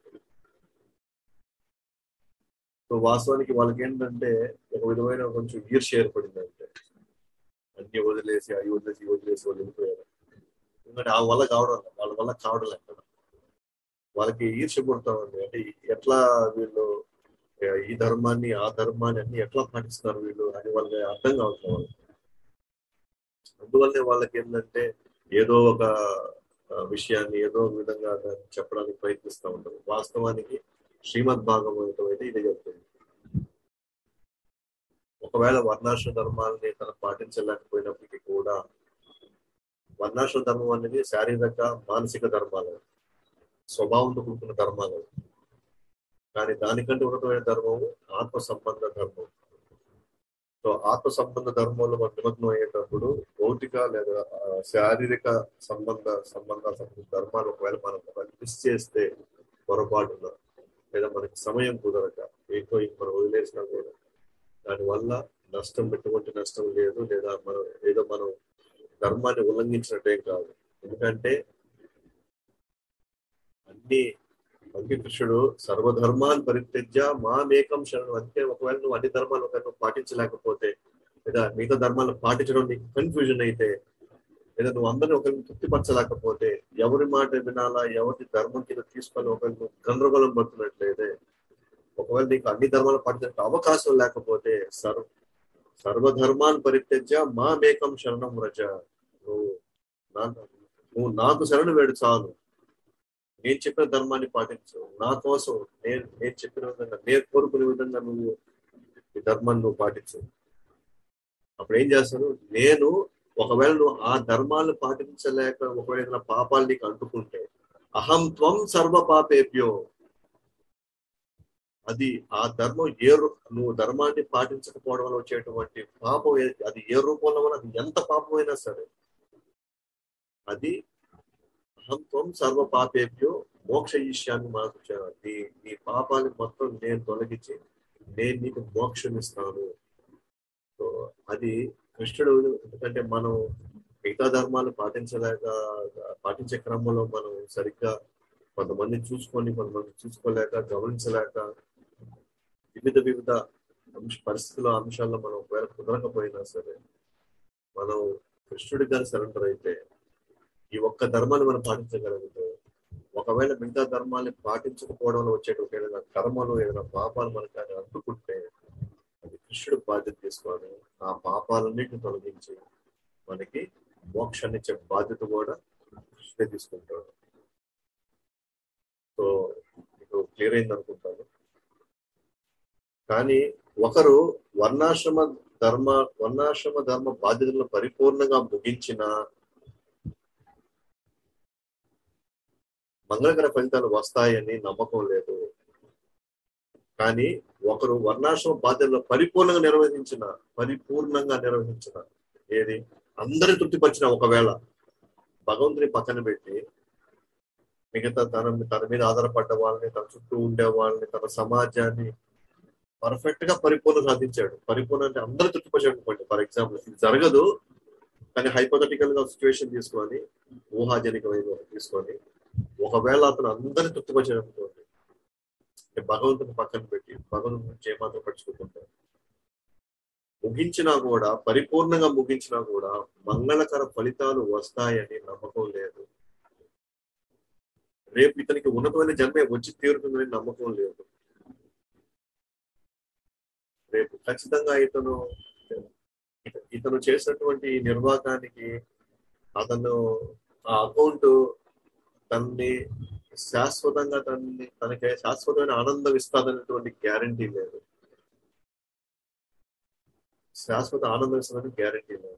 సో వాస్తవానికి వాళ్ళకి ఏంటంటే ఒక విధమైన కొంచెం ఈర్ష్య ఏర్పడింది అంటే అన్ని వదిలేసి అవి వదిలేసి ఇవి వదిలేసి వాళ్ళు వెళ్ళిపోయారు ఎందుకంటే ఆ వల్ల కావడం లేదు. వాళ్ళ వల్ల కావడం లేదు వాళ్ళకి ఈర్ష్య పుడతా ఉంది అంటే ఎట్లా వీళ్ళు ఏ, ఈ ధర్మాన్ని ఆ ధర్మాన్ని అన్ని ఎట్లా పాటిస్తున్నారు వీళ్ళు అని వాళ్ళకి అర్థం కావట్లేదు వాళ్ళకి. అందువల్లనే వాళ్ళకి ఏంటంటే ఏదో ఒక ఆ, విషయాన్ని ఏదో ఒక విధంగా దాన్ని చెప్పడానికి ప్రయత్నిస్తూ ఉంటారు వాస్తవానికి శ్రీమద్ భాగవతం అయితే ఇదే చెప్తుంది ఒకవేళ వర్ణాశ్ర ధర్మాలని తను పాటించలేకపోయినప్పటికీ కూడా వర్ణాశ్ర ధర్మం అనేది శారీరక మానసిక ధర్మాలు స్వభావంతో కూడుకున్న ధర్మాలు కానీ దానికంటే ఉన్నతమైన ధర్మము ఆత్మ సంబంధ ధర్మం సో ఆత్మ సంబంధ ధర్మంలో మనం నిమగ్నం అయ్యేటప్పుడు భౌతిక లేదా ఆ, శారీరక సంబంధ సంబంధాల సంబంధించిన ధర్మాలు ఒకవేళ మనం ఒకవేళ మిస్ చేస్తే పొరపాటున లేదా మనకి సమయం కుదరక ఏంటో ఇంక మనం వదిలేసినా కూడా దానివల్ల నష్టం ఎటువంటి నష్టం లేదు లేదా మనం ఏదో మనం ధర్మాన్ని ఉల్లంఘించినట్టేం కాదు ఎందుకంటే అన్ని అందుకే కృష్ణుడు సర్వధర్మాన్ని పరిత్యజ్య మామేకం శరణం అంటే ఒకవేళ నువ్వు అన్ని ధర్మాలు ఒకవేళ నువ్వు పాటించలేకపోతే లేదా మిగతా ధర్మాలను పాటించడం నీకు కన్ఫ్యూజన్ అయితే లేదా నువ్వు అందరిని ఒకరిని తృప్తిపరచలేకపోతే ఎవరి మాట వినాలా ఎవరి ధర్మం కింద తీసుకొని ఒకరిని నువ్వు గందరగోళం పడుతున్నట్లయితే ఒకవేళ నీకు అన్ని ధర్మాలు పాటించే అవకాశం లేకపోతే సర్వ సర్వధర్మాన్ని పరిత్యజ్య మామేకం శరణం రజ నువ్వు నా నువ్వు నాకు శరణు వేడు చాలు నేను చెప్పిన ధర్మాన్ని పాటించు నా కోసం నేను నేను చెప్పిన విధంగా నేను కోరుకునే విధంగా నువ్వు ఈ ధర్మాన్ని నువ్వు పాటించు అప్పుడు ఏం చేస్తాను నేను ఒకవేళ నువ్వు ఆ ధర్మాలను పాటించలేక ఒకవేళ ఏదైనా పాపాలు నీకు అంటుకుంటే అహం త్వం సర్వ పాపేభ్యో అది ఆ ధర్మం ఏ రూ- నువ్వు ధర్మాన్ని పాటించకపోవడం వల్ల వచ్చేటువంటి పాపం ఏ- అది ఏ రూపంలో ఉన్నా అది ఎంత పాపమైనా సరే అది అహం త్వం సర్వ పాపేభ్యో మోక్ష ఈశ్యాన్ని మాకు నీ నీ పాపాన్ని మొత్తం నేను తొలగించి నేను నీకు మోక్షం ఇస్తాను సో అది కృష్ణుడు ఎందుకంటే మనం మిగతా ధర్మాలు పాటించలేక పాటించే క్రమంలో మనం సరిగ్గా కొంతమంది చూసుకొని కొంతమంది చూసుకోలేక గమనించలేక వివిధ వివిధ అంశ పరిస్థితుల అంశాల్లో మనం ఒకవేళ కుదరకపోయినా సరే మనం కృష్ణుడికి కానీ సరెండర్ అయితే ఈ ఒక్క ధర్మాన్ని మనం పాటించగలిగితే ఒకవేళ మిగతా ధర్మాన్ని పాటించకపోవడం వల్ల వచ్చేటువంటి ఏదైనా కర్మలు ఏదైనా పాపాలు మనకు అది అంటుకుంటే అది కృష్ణుడు బాధ్యత తీసుకొని ఆ పాపాలన్నింటిని తొలగించి మనకి మోక్షాన్ని ఇచ్చే బాధ్యత కూడా కృష్ణుడే తీసుకుంటాడు సో మీకు క్లియర్ అయింది అనుకుంటాను కానీ ఒకరు వర్ణాశ్రమ ధర్మ వర్ణాశ్రమ ధర్మ బాధ్యతలను పరిపూర్ణంగా ముగించిన మంగళకర ఫలితాలు వస్తాయని నమ్మకం లేదు కానీ ఒకరు వర్ణాశ్రమ బాధ్యతలు పరిపూర్ణంగా నిర్వహించిన పరిపూర్ణంగా నిర్వహించిన ఏది అందరి తృప్తిపరిచిన ఒకవేళ భగవంతుని పక్కన పెట్టి మిగతా తన తన మీద ఆధారపడ్డ వాళ్ళని తన చుట్టూ ఉండే వాళ్ళని తన సమాజాన్ని పర్ఫెక్ట్ గా పరిపూర్ణ సాధించాడు పరిపూర్ణ అంటే అందరూ తృప్తిపరిచాడు అనుకోండి ఫర్ ఎగ్జాంపుల్ ఇది జరగదు కానీ హైపోథటికల్ గా సిచ్యువేషన్ తీసుకొని ఊహాజనికమైన తీసుకొని ఒకవేళ అతను అందరిని తృప్తిపరిచాడు అనుకోండి అంటే భగవంతుని పక్కన పెట్టి భగవంతుని గురించి ఏమాత్రం పట్టించుకుంటారు ముగించినా కూడా పరిపూర్ణంగా ముగించినా కూడా మంగళకర ఫలితాలు వస్తాయని నమ్మకం లేదు రేపు ఇతనికి ఉన్నతమైన జన్మే వచ్చి తీరుతుందని నమ్మకం లేదు రేపు ఖచ్చితంగా ఇతను ఇతను చేసినటువంటి ఈ నిర్వాకానికి అతను ఆ అకౌంట్ తనని శాశ్వతంగా తనని తనకి శాశ్వతమైన ఆనందం ఇస్తాదనేటువంటి గ్యారంటీ లేదు శాశ్వత ఆనందం ఇస్తుందని గ్యారంటీ లేదు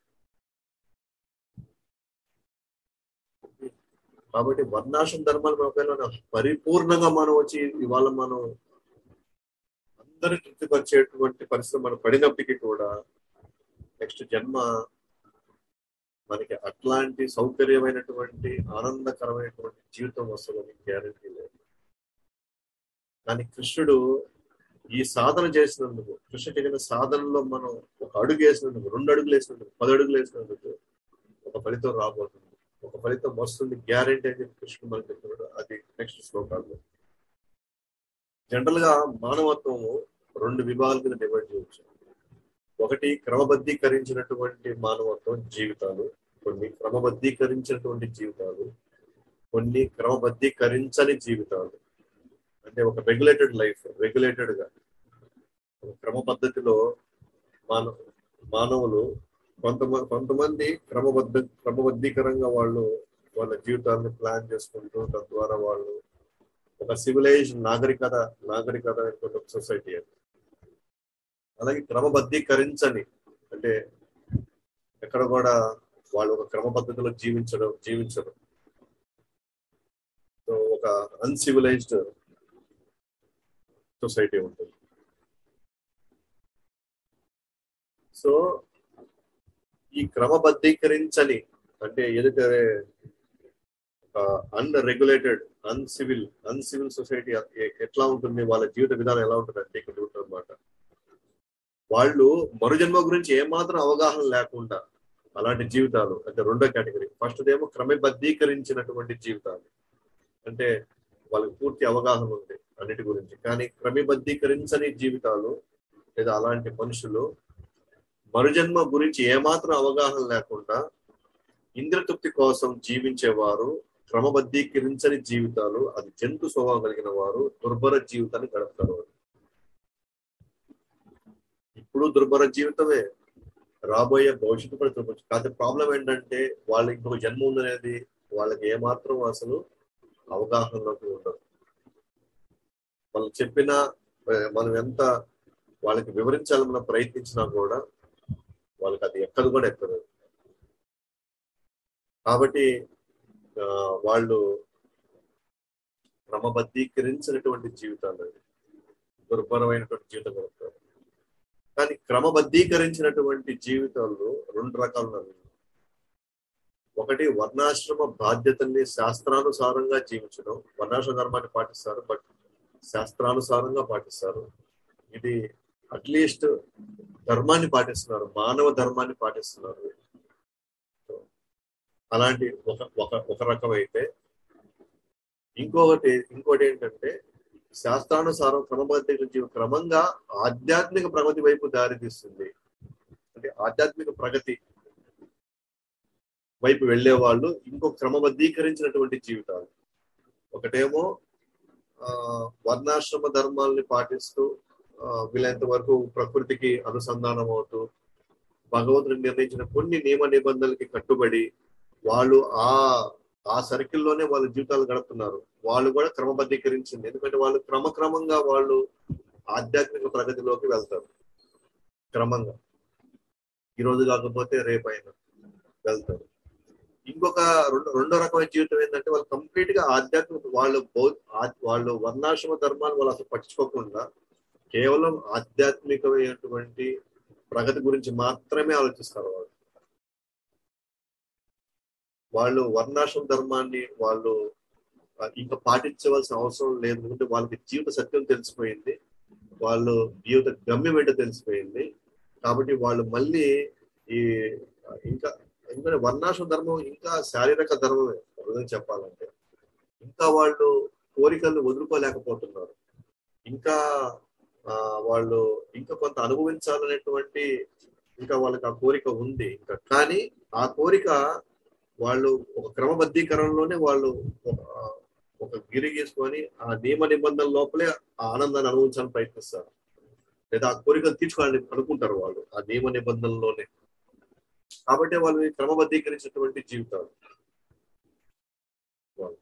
కాబట్టి వర్ణాశ్రమ ధర్మాలు ఒకవేళ పరిపూర్ణంగా మనం వచ్చి ఇవాళ మనం అందరూ తృప్తిపరిచేటువంటి పరిస్థితి మనం పడినప్పటికీ కూడా నెక్స్ట్ జన్మ మనకి అట్లాంటి సౌకర్యమైనటువంటి ఆనందకరమైనటువంటి జీవితం వస్తుందని గ్యారంటీ లేదు కానీ కృష్ణుడు ఈ సాధన చేసినందుకు కృష్ణ చైతన్య సాధనలో మనం ఒక అడుగు వేసినందుకు రెండు అడుగులు వేసినందుకు పది అడుగులు వేసినందుకు ఒక ఫలితం రాబోతుంది ఒక ఫలితం వస్తుంది గ్యారంటీ అని చెప్పి కృష్ణుడు మనకి చెప్తున్నాడు అది నెక్స్ట్ శ్లోకాల్లో జనరల్ గా మానవత్వము రెండు విభాగాల కింద డివైడ్ చేయవచ్చు ఒకటి క్రమబద్ధీకరించినటువంటి మానవత్వం జీవితాలు కొన్ని క్రమబద్ధీకరించినటువంటి జీవితాలు కొన్ని క్రమబద్ధీకరించని జీవితాలు అంటే ఒక రెగ్యులేటెడ్ లైఫ్ రెగ్యులేటెడ్ గా ఒక క్రమ పద్ధతిలో మానవ మానవులు కొంతమంది కొంతమంది క్రమబద్ధ క్రమబద్ధీకరంగా వాళ్ళు వాళ్ళ జీవితాన్ని ప్లాన్ చేసుకుంటూ తద్వారా వాళ్ళు ఒక సివిలైజ్ నాగరికత నాగరికత ఒక సొసైటీ అది అలాగే క్రమబద్ధీకరించని అంటే ఎక్కడ కూడా వాళ్ళు ఒక క్రమ పద్ధతిలో జీవించడం జీవించడం సో ఒక అన్సివిలైజ్డ్ సొసైటీ ఉంటుంది సో ఈ క్రమబద్ధీకరించని అంటే ఏదైతే అన్రెగ్యులేటెడ్ అన్సివిల్ అన్సివిల్ సొసైటీ ఎట్లా ఉంటుంది వాళ్ళ జీవిత విధానం ఎలా ఉంటుంది అంటే ఇక్కడ ఉంటుంది అనమాట వాళ్ళు మరుజన్మ గురించి ఏమాత్రం అవగాహన లేకుండా అలాంటి జీవితాలు అంటే రెండో కేటగిరీ ఫస్ట్ ఏమో క్రమబద్ధీకరించినటువంటి జీవితాలు అంటే వాళ్ళకి పూర్తి అవగాహన ఉంది అన్నిటి గురించి కానీ క్రమబద్ధీకరించని జీవితాలు లేదా అలాంటి మనుషులు మరుజన్మ గురించి ఏమాత్రం అవగాహన లేకుండా ఇంద్రతృప్తి కోసం జీవించేవారు క్రమబద్ధీకరించని జీవితాలు అది జంతు స్వభావం కలిగిన వారు దుర్భర జీవితాన్ని గడుపుతారు ఇప్పుడు దుర్భర జీవితమే రాబోయే భవిష్యత్తు కూడా దుర్భర కాకపోతే ప్రాబ్లం ఏంటంటే వాళ్ళకి ఇంకొక జన్మ ఉందనేది వాళ్ళకి ఏమాత్రం అసలు అవగాహనలోకి ఉండదు వాళ్ళు చెప్పిన మనం ఎంత వాళ్ళకి వివరించాలని మనం ప్రయత్నించినా కూడా వాళ్ళకి అది ఎక్కదు కూడా ఎక్కదు కాబట్టి వాళ్ళు క్రమబద్ధీకరించినటువంటి జీవితాలు దుర్భరమైనటువంటి జీవితం గడుపుతారు కానీ క్రమబద్ధీకరించినటువంటి జీవితాలు రెండు రకాలు ఉన్నాయి ఒకటి వర్ణాశ్రమ బాధ్యతల్ని శాస్త్రానుసారంగా జీవించడం వర్ణాశ్రమ ధర్మాన్ని పాటిస్తారు బట్ శాస్త్రానుసారంగా పాటిస్తారు ఇది అట్లీస్ట్ ధర్మాన్ని పాటిస్తున్నారు మానవ ధర్మాన్ని పాటిస్తున్నారు అలాంటి ఒక ఒక ఒక రకం అయితే ఇంకొకటి ఇంకోటి ఏంటంటే శాస్త్రానుసారం క్రమబద్ధ జీవి క్రమంగా ఆధ్యాత్మిక ప్రగతి వైపు దారితీస్తుంది అంటే ఆధ్యాత్మిక ప్రగతి వైపు వెళ్లే వాళ్ళు ఇంకో క్రమబద్ధీకరించినటువంటి జీవితాలు ఒకటేమో ఆ వర్ణాశ్రమ ధర్మాల్ని పాటిస్తూ ఆ, వీలైనంత వరకు ప్రకృతికి అనుసంధానం అవుతూ భగవంతుడు నిర్ణయించిన కొన్ని నియమ నిబంధనలకి కట్టుబడి వాళ్ళు ఆ ఆ సర్కిల్లోనే వాళ్ళ జీవితాలు గడుపుతున్నారు వాళ్ళు కూడా క్రమబద్ధీకరించింది ఎందుకంటే వాళ్ళు క్రమక్రమంగా వాళ్ళు ఆధ్యాత్మిక ప్రగతిలోకి వెళ్తారు క్రమంగా ఈ రోజు కాకపోతే రేపైనా వెళ్తారు ఇంకొక రెండు రెండో రకమైన జీవితం ఏంటంటే వాళ్ళు కంప్లీట్ గా ఆధ్యాత్మిక వాళ్ళు బౌ- ఆ- వాళ్ళు వర్ణాశ్రమ ధర్మాన్ని వాళ్ళు అసలు పట్టించుకోకుండా కేవలం ఆధ్యాత్మికమైనటువంటి ప్రగతి గురించి మాత్రమే ఆలోచిస్తారు వాళ్ళు వాళ్ళు వర్ణాశ్రమ ధర్మాన్ని వాళ్ళు ఆ, ఇంకా పాటించవలసిన అవసరం లేదు ఎందుకంటే వాళ్ళకి జీవిత సత్యం తెలిసిపోయింది వాళ్ళు జీవిత గమ్యం ఏంటో తెలిసిపోయింది కాబట్టి వాళ్ళు మళ్ళీ ఈ ఆ, ఇంకా ఎందుకంటే వర్ణాశ్రమ ధర్మం ఇంకా శారీరక ధర్మమే ఒక విధంగా చెప్పాలంటే ఇంకా వాళ్ళు కోరికలను వదులుకోలేకపోతున్నారు ఇంకా ఆ, వాళ్ళు ఇంకా కొంత అనుభవించాలనేటువంటి ఇంకా వాళ్ళకి ఆ కోరిక ఉంది ఇంకా కానీ ఆ కోరిక వాళ్ళు ఒక క్రమబద్ధీకరణలోనే వాళ్ళు ఒక- ఒక గిరి గీసుకొని ఆ నియమ నిబంధనల లోపలే ఆ ఆనందాన్ని అనుభవించాలని ప్రయత్నిస్తారు లేదా ఆ కోరికలు తీర్చుకోవాలని అనుకుంటారు వాళ్ళు ఆ నియమ నిబంధనలోనే కాబట్టి వాళ్ళు క్రమబద్ధీకరించినటువంటి జీవితాలు వాళ్ళు.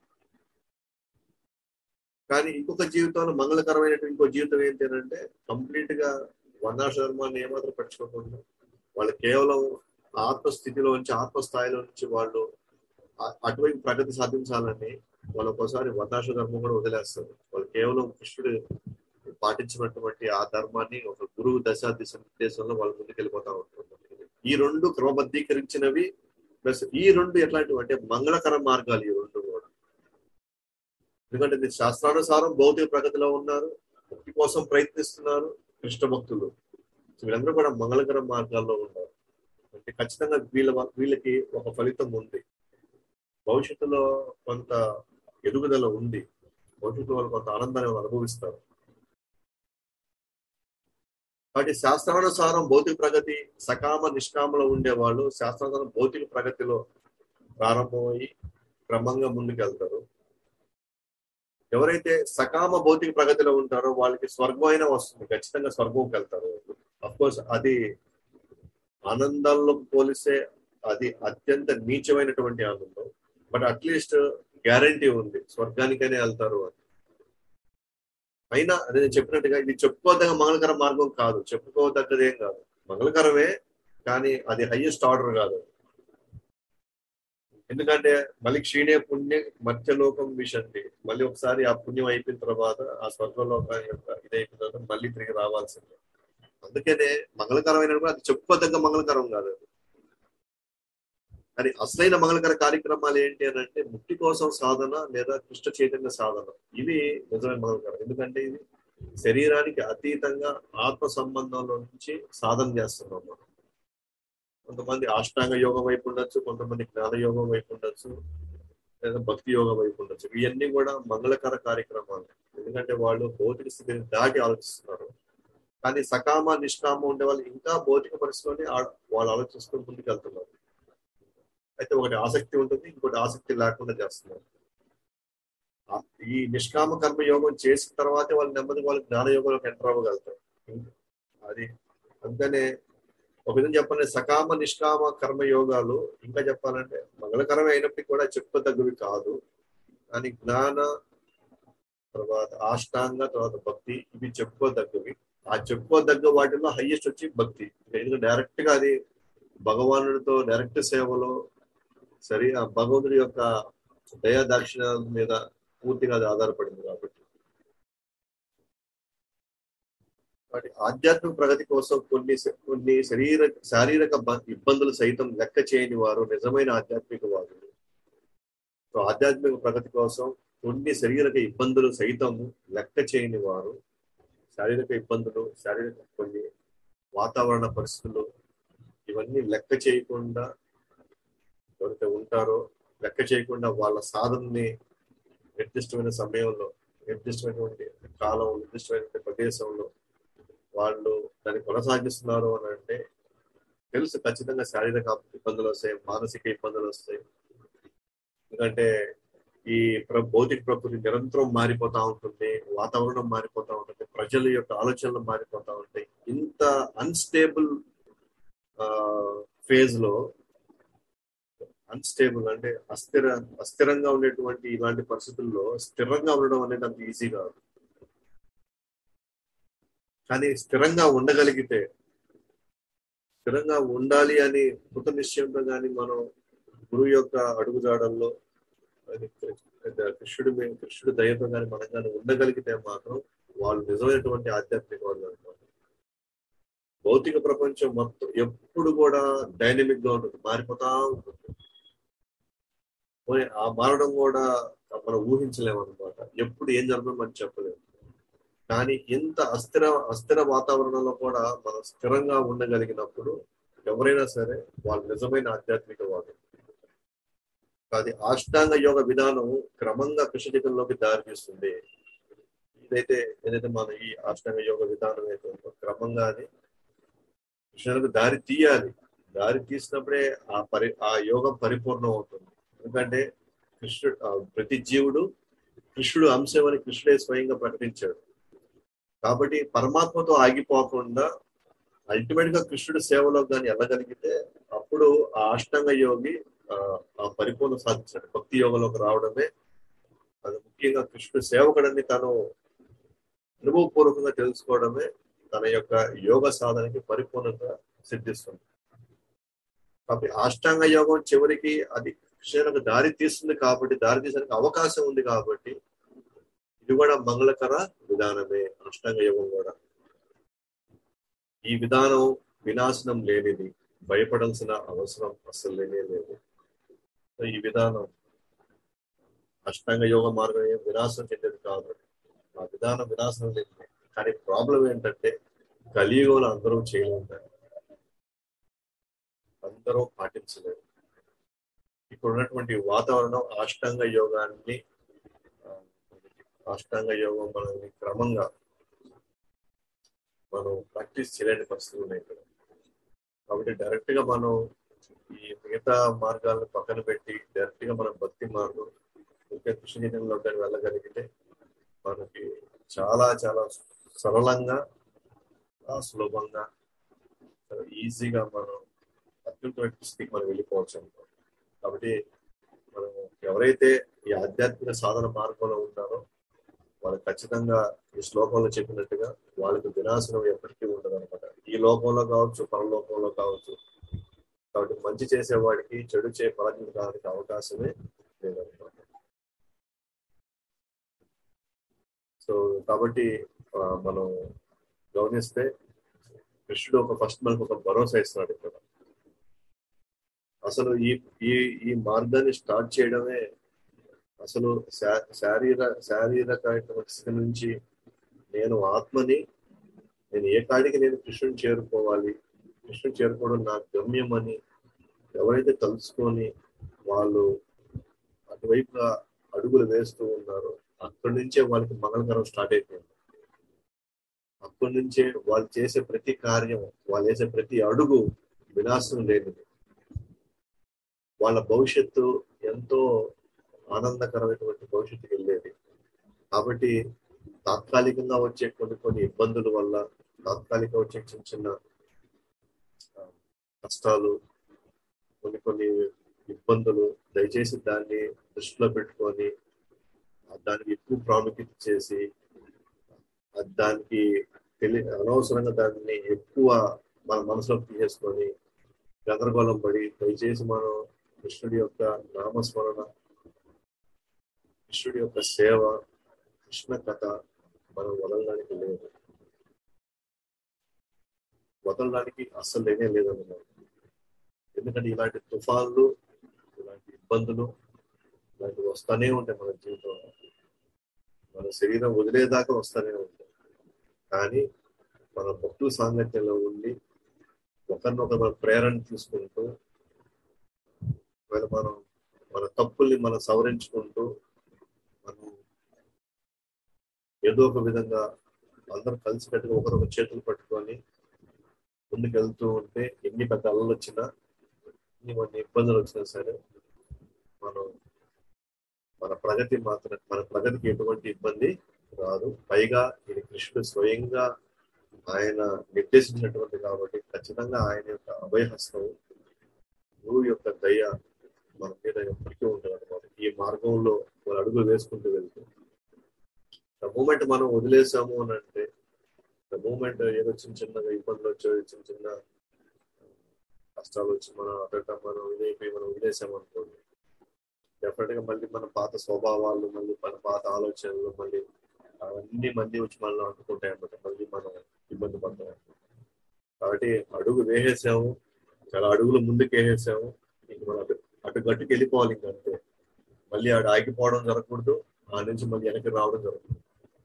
కానీ ఇంకొక జీవితంలో మంగళకరమైనటువంటి ఇంకో జీవితం ఏంటి అంటే కంప్లీట్ గా వర్ణాశ్రమాన్ని ఏమాత్రం పట్టించుకోకుండా వాళ్ళు కేవలం ఆత్మస్థితిలో నుంచి ఆత్మస్థాయిలో నుంచి వాళ్ళు అ- అటువైపు ప్రగతి సాధించాలని వాళ్ళు ఒక్కోసారి వర్ణాశ్ర ధర్మం కూడా వదిలేస్తారు వాళ్ళు కేవలం కృష్ణుడు పాటించినటువంటి ఆ ధర్మాన్ని ఒక గురువు దశ దిశ నిర్దేశంలో వాళ్ళు ముందుకెళ్ళిపోతా ఉంటారు ఈ రెండు క్రమబద్ధీకరించినవి ప్లస్ ఈ రెండు ఎట్లాంటివి అంటే మంగళకర మార్గాలు ఈ రెండు కూడా ఎందుకంటే ఇది శాస్త్రానుసారం భౌతిక ప్రగతిలో ఉన్నారు ముక్తి కోసం ప్రయత్నిస్తున్నారు కృష్ణ భక్తులు సో వీళ్ళందరూ కూడా మంగళకర మార్గాల్లో ఉన్నారు అంటే ఖచ్చితంగా వీళ్ళ వీళ్ళకి ఒక ఫలితం ఉంది భవిష్యత్తులో కొంత ఎదుగుదల ఉంది భవిష్యత్తులో వాళ్ళు కొంత ఆనందాన్ని వాళ్ళు అనుభవిస్తారు కాబట్టి శాస్త్రానుసారం భౌతిక ప్రగతి సకామ నిష్కామలో ఉండేవాళ్ళు శాస్త్రానుసారం భౌతిక ప్రగతిలో ప్రారంభమయ్యి క్రమంగా ముందుకెళ్తారు ఎవరైతే సకామ భౌతిక ప్రగతిలో ఉంటారో వాళ్ళకి స్వర్గం అయినా వస్తుంది ఖచ్చితంగా స్వర్గంకి వెళ్తారు అఫ్ కోర్స్ అది ఆనందాల్లో పోలిస్తే అది అత్యంత నీచమైనటువంటి ఆనందం బట్ అట్లీస్ట్ గ్యారంటీ ఉంది స్వర్గానికైనా వెళ్తారు అని అయినా అదే నేను చెప్పినట్టుగా ఇది చెప్పుకోదగ్గ మంగళకర మార్గం కాదు చెప్పుకోదగ్గదేం కాదు మంగళకరమే కానీ అది హైయెస్ట్ ఆర్డర్ కాదు ఎందుకంటే మళ్ళీ క్షీణే పుణ్య మధ్యలోకం విషంతి మళ్ళీ ఒకసారి ఆ పుణ్యం అయిపోయిన తర్వాత ఆ స్వర్గలోకం యొక్క ఇది అయిపోయిన తర్వాత మళ్ళీ తిరిగి రావాల్సిందే అందుకనే మంగళకరమైన కూడా అది చెప్పుకోదగ్గ మంగళకరం కాదు అది కానీ అసలైన మంగళకర కార్యక్రమాలు ఏంటి అని అంటే ముక్తి కోసం సాధన లేదా కృష్ణ చైతన్య సాధన ఇవి నిజమైన మంగళకరం ఎందుకంటే ఇది శరీరానికి అతీతంగా ఆత్మ సంబంధంలో నుంచి సాధన చేస్తున్నాం మనం కొంతమంది అష్టాంగ యోగం వైపు ఉండొచ్చు కొంతమంది జ్ఞాన యోగం వైపు ఉండొచ్చు లేదా భక్తి యోగం వైపు ఉండొచ్చు ఇవన్నీ కూడా మంగళకర కార్యక్రమాలు ఎందుకంటే వాళ్ళు భౌతిక స్థితిని దాటి ఆలోచిస్తున్నారు కానీ సకామ నిష్కామ ఉండే వాళ్ళు ఇంకా భౌతిక పరిస్థితిలోనే ఆ- వాళ్ళు ఆలోచిస్తూ ముందుకు వెళ్తున్నారు అయితే ఒకటి ఆసక్తి ఉంటుంది ఇంకోటి ఆసక్తి లేకుండా చేస్తున్నారు ఆ- ఈ నిష్కామ కర్మ యోగం చేసిన తర్వాతే వాళ్ళు నెమ్మదిగా వాళ్ళు జ్ఞాన యోగంలోకి ఎంటర్ అవ్వగలుగుతారు అది అందుకనే ఒక విధంగా చెప్పాలంటే సకామ నిష్కామ కర్మ యోగాలు ఇంకా చెప్పాలంటే మంగళకరమే అయినప్పటికీ కూడా చెప్పుకోదగ్గవి కాదు కానీ జ్ఞాన తర్వాత ఆష్టాంగ తర్వాత భక్తి ఇవి చెప్పుకోదగ్గవి ఆ చెప్పుకోదగ్గ వాటిలో హైయెస్ట్ వచ్చి భక్తి ఎందుకంటే డైరెక్ట్ గా అది భగవానుడితో డైరెక్ట్ సేవలో సరే ఆ భగవంతుడి యొక్క దయా దాక్షిణ్యాల మీద పూర్తిగా అది ఆధారపడింది కాబట్టి వాటి ఆధ్యాత్మిక ప్రగతి కోసం కొన్ని కొన్ని శరీర శారీరక బ- ఇబ్బందులు సైతం లెక్క చేయని వారు నిజమైన ఆధ్యాత్మిక వాదులు సో ఆధ్యాత్మిక ప్రగతి కోసం కొన్ని శారీరక ఇబ్బందులు సైతం లెక్క చేయని వారు శారీరక ఇబ్బందులు శారీరక కొన్ని వాతావరణ పరిస్థితులు ఇవన్నీ లెక్క చేయకుండా ఎవరైతే ఉంటారో లెక్క చేయకుండా వాళ్ళ సాధనని నిర్దిష్టమైన సమయంలో నిర్దిష్టమైనటువంటి కాలం నిర్దిష్టమైనటువంటి ప్రదేశంలో వాళ్ళు దాన్ని కొనసాగిస్తున్నారు అని అంటే తెలుసు ఖచ్చితంగా శారీరక ఇబ్బందులు వస్తాయి మానసిక ఇబ్బందులు వస్తాయి ఎందుకంటే ఈ ప్ర- భౌతిక ప్రకృతి నిరంతరం మారిపోతా ఉంటుంది వాతావరణం మారిపోతా ఉంటుంది ప్రజల యొక్క ఆలోచనలు మారిపోతా ఉంటాయి ఇంత అన్స్టేబుల్ ఫేజ్ లో అన్స్టేబుల్ అంటే అస్థిర అస్థిరంగా ఉండేటువంటి ఇలాంటి పరిస్థితుల్లో స్థిరంగా ఉండడం అనేది అంత ఈజీ కాదు కానీ స్థిరంగా ఉండగలిగితే స్థిరంగా ఉండాలి అని కృత నిశ్చయంతో కానీ మనం గురువు యొక్క అడుగుజాడల్లో అది కృష్ణుడి మీద కృష్ణుడి దయతో కానీ మనం కానీ ఉండగలిగితే మాత్రం వాళ్ళు నిజమైనటువంటి ఆధ్యాత్మిక వాళ్ళు అంటారు భౌతిక ప్రపంచం మొత్తం ఎప్పుడు కూడా డైనమిక్ గా ఉంటుంది మారిపోతా ఉంటుంది పోనీ ఆ మారడం కూడా మనం ఊహించలేము అనమాట ఎప్పుడు ఏం జరుగుతుందో మనం చెప్పలేము కానీ ఇంత అస్థిర అస్థిర వాతావరణంలో కూడా మనం స్థిరంగా ఉండగలిగినప్పుడు ఎవరైనా సరే వాళ్ళు నిజమైన ఆధ్యాత్మిక వాడు అది అష్టాంగ యోగ విధానం క్రమంగా కృషికంలోకి దారితీస్తుంది ఇదైతే ఏదైతే మనం ఈ అష్టాంగ యోగ విధానం అయితే ఉందో క్రమంగా అది కృష్ణులకు దారి తీయాలి దారి తీసినప్పుడే ఆ పరి ఆ యోగం పరిపూర్ణం అవుతుంది ఎందుకంటే కృష్ణుడు ఆ ప్రతి జీవుడు కృష్ణుడు అంశం అని కృష్ణుడే స్వయంగా ప్రకటించాడు కాబట్టి పరమాత్మతో ఆగిపోకుండా అల్టిమేట్ గా కృష్ణుడి సేవలో కానీ వెళ్ళగలిగితే అప్పుడు ఆ అష్టాంగ యోగి ఆ, ఆ పరిపూర్ణ సాధించాడు భక్తి యోగంలోకి రావడమే అది ముఖ్యంగా కృష్ణుడు సేవకుడని తను అనుభవపూర్వకంగా తెలుసుకోవడమే తన యొక్క యోగ సాధనకి పరిపూర్ణత సిద్ధిస్తుంది కాబట్టి అష్టాంగ యోగం చివరికి అది కృష్ణులకు దారి తీస్తుంది కాబట్టి దారి తీసడానికి అవకాశం ఉంది కాబట్టి ఇది కూడా మంగళకర విధానమే అష్టాంగ యోగం కూడా ఈ విధానం వినాశనం లేనిది భయపడాల్సిన అవసరం అసలు లేనే లేదు సో ఈ విధానం అష్టాంగ యోగ మార్గం ఏం వినాశనం చెందేది కాదు ఆ విధానం వినాశనం లేనిది కానీ ప్రాబ్లం ఏంటంటే కలియుగంలో అందరూ చేయలేరు అందరూ పాటించలేరు ఇప్పుడు ఉన్నటువంటి వాతావరణం అష్టాంగ యోగాన్ని ఆ, అష్టాంగ యోగం మనల్ని క్రమంగా మనం ప్రాక్టీస్ చేయలేని పరిస్థితులు ఉన్నాయి ఇక్కడ కాబట్టి డైరెక్ట్ గా మనం ఈ మిగతా మార్గాలను పక్కన పెట్టి డైరెక్ట్ గా మనం భక్తి మార్గం ముఖ్య కృష్ణజీతంలో కానీ వెళ్ళగలిగితే మనకి చాలా చాలా సరళంగా ఆ, సులభంగా చాలా ఈజీగా మనం అత్యుత్తమైన స్థితికి మనం వెళ్ళిపోవచ్చు అన్నమాట కాబట్టి మనం ఎవరైతే ఈ ఆధ్యాత్మిక సాధన మార్గంలో ఉంటారో వాళ్ళు ఖచ్చితంగా ఈ శ్లోకంలో చెప్పినట్టుగా వాళ్ళకి వినాశనం ఎప్పటికీ ఉండదు అనమాట ఈ లోకంలో కావచ్చు పరలోకంలో కావచ్చు కాబట్టి మంచి చేసేవాడికి చెడు చే పరాజించడానికి అవకాశమే లేదన్నమాట సో కాబట్టి ఆ, మనం గమనిస్తే కృష్ణుడు ఒక ఫస్ట్ మనకు ఒక భరోసా ఇస్తున్నాడు ఇక్కడ అసలు ఈ ఈ ఈ మార్గాన్ని స్టార్ట్ చేయడమే అసలు శా- శారీర శారీరక స్థితి నుంచి నేను ఆత్మని నేను ఏ కాడికి నేను కృష్ణుని చేరుకోవాలి కృష్ణుని చేరుకోవడం నా గమ్యం అని ఎవరైతే తలుచుకొని వాళ్ళు అటువైపుగా అడుగులు వేస్తూ ఉన్నారో అక్కడి నుంచే వాళ్ళకి మంగళకరం స్టార్ట్ అయిపోయింది అక్కడి నుంచే వాళ్ళు చేసే ప్రతి కార్యం వాళ్ళు వేసే ప్రతి అడుగు వినాశం లేనిది వాళ్ళ భవిష్యత్తు ఎంతో ఆనందకరమైనటువంటి భవిష్యత్తుకి వెళ్ళేది కాబట్టి తాత్కాలికంగా వచ్చే కొన్ని కొన్ని ఇబ్బందుల వల్ల తాత్కాలికంగా వచ్చే చిన్న చిన్న ఆ, కష్టాలు కొన్ని కొన్ని ఇబ్బందులు దయచేసి దాన్ని దృష్టిలో పెట్టుకొని ఆ దానికి ఎక్కువ ప్రాముఖ్యత చేసి ఆ దానికి తెలి అనవసరంగా దాన్ని ఎక్కువ మన మనసులోకి తీసేసుకొని గందరగోళం పడి దయచేసి మనం కృష్ణుడి యొక్క నామస్మరణ కృష్ణుడి యొక్క సేవ కృష్ణ కథ మనం వదలడానికి లేదు వదలడానికి అస్సలు లేనే లేదన్నమాట ఎందుకంటే ఇలాంటి తుఫాన్లు ఇలాంటి ఇబ్బందులు ఇలాంటివి వస్తానే ఉంటాయి మన జీవితంలో మన శరీరం వదిలేదాకా వస్తానే ఉంటాయి కానీ మన భక్తుల సాంగత్యంలో ఉండి ఒకరినొకరు మన ప్రేరణ తీసుకుంటూ ఒకవేళ మనం మన తప్పుల్ని మనం సవరించుకుంటూ మనం ఏదో ఒక విధంగా అందరం కలిసికట్టుగా ఒకరొక చేతులు పట్టుకొని ముందుకు వెళ్తూ ఉంటే ఎన్ని పెద్ద అల్లలు వచ్చినా ఎన్ని కొన్ని ఇబ్బందులు వచ్చినా సరే మనం మన ప్రగతి మాత్రం మన ప్రగతికి ఎటువంటి ఇబ్బంది రాదు పైగా ఇది కృష్ణుడు స్వయంగా ఆయన నిర్దేశించినటువంటి కాబట్టి ఖచ్చితంగా ఆయన యొక్క అభయహస్తం గురువు యొక్క దయ మన మీద ఎప్పటికీ ఉంటుంది అనమాట ఈ మార్గంలో మన అడుగులు వేసుకుంటూ వెళ్తూ ద మూమెంట్ మనం వదిలేసాము అని అంటే ద మూమెంట్ ఏదో చిన్న చిన్నగా ఇబ్బందులు వచ్చాయి చిన్న చిన్న కష్టాలు వచ్చి మనం అటట మనం ఇదైపోయి మనం వదిలేసాము అనుకోండి డెఫినెట్ గా మళ్ళీ మన పాత స్వభావాలు మళ్ళీ మన పాత ఆలోచనలు మళ్ళీ అవన్నీ మళ్ళీ వచ్చి మనలో అంటుకుంటాయి అన్నమాట మళ్ళీ మనం ఇబ్బంది పడతాం కాబట్టి అడుగు వేసేసాము చాలా అడుగులు ముందుకు వేసేసాము ఇంక మనం అటు అటు గట్టుకు వెళ్ళిపోవాలి ఇంక అంతే మళ్ళీ ఆడు ఆగిపోవడం జరగకూడదు ఆ నుంచి మళ్ళీ వెనక్కి రావడం జరగకూడదు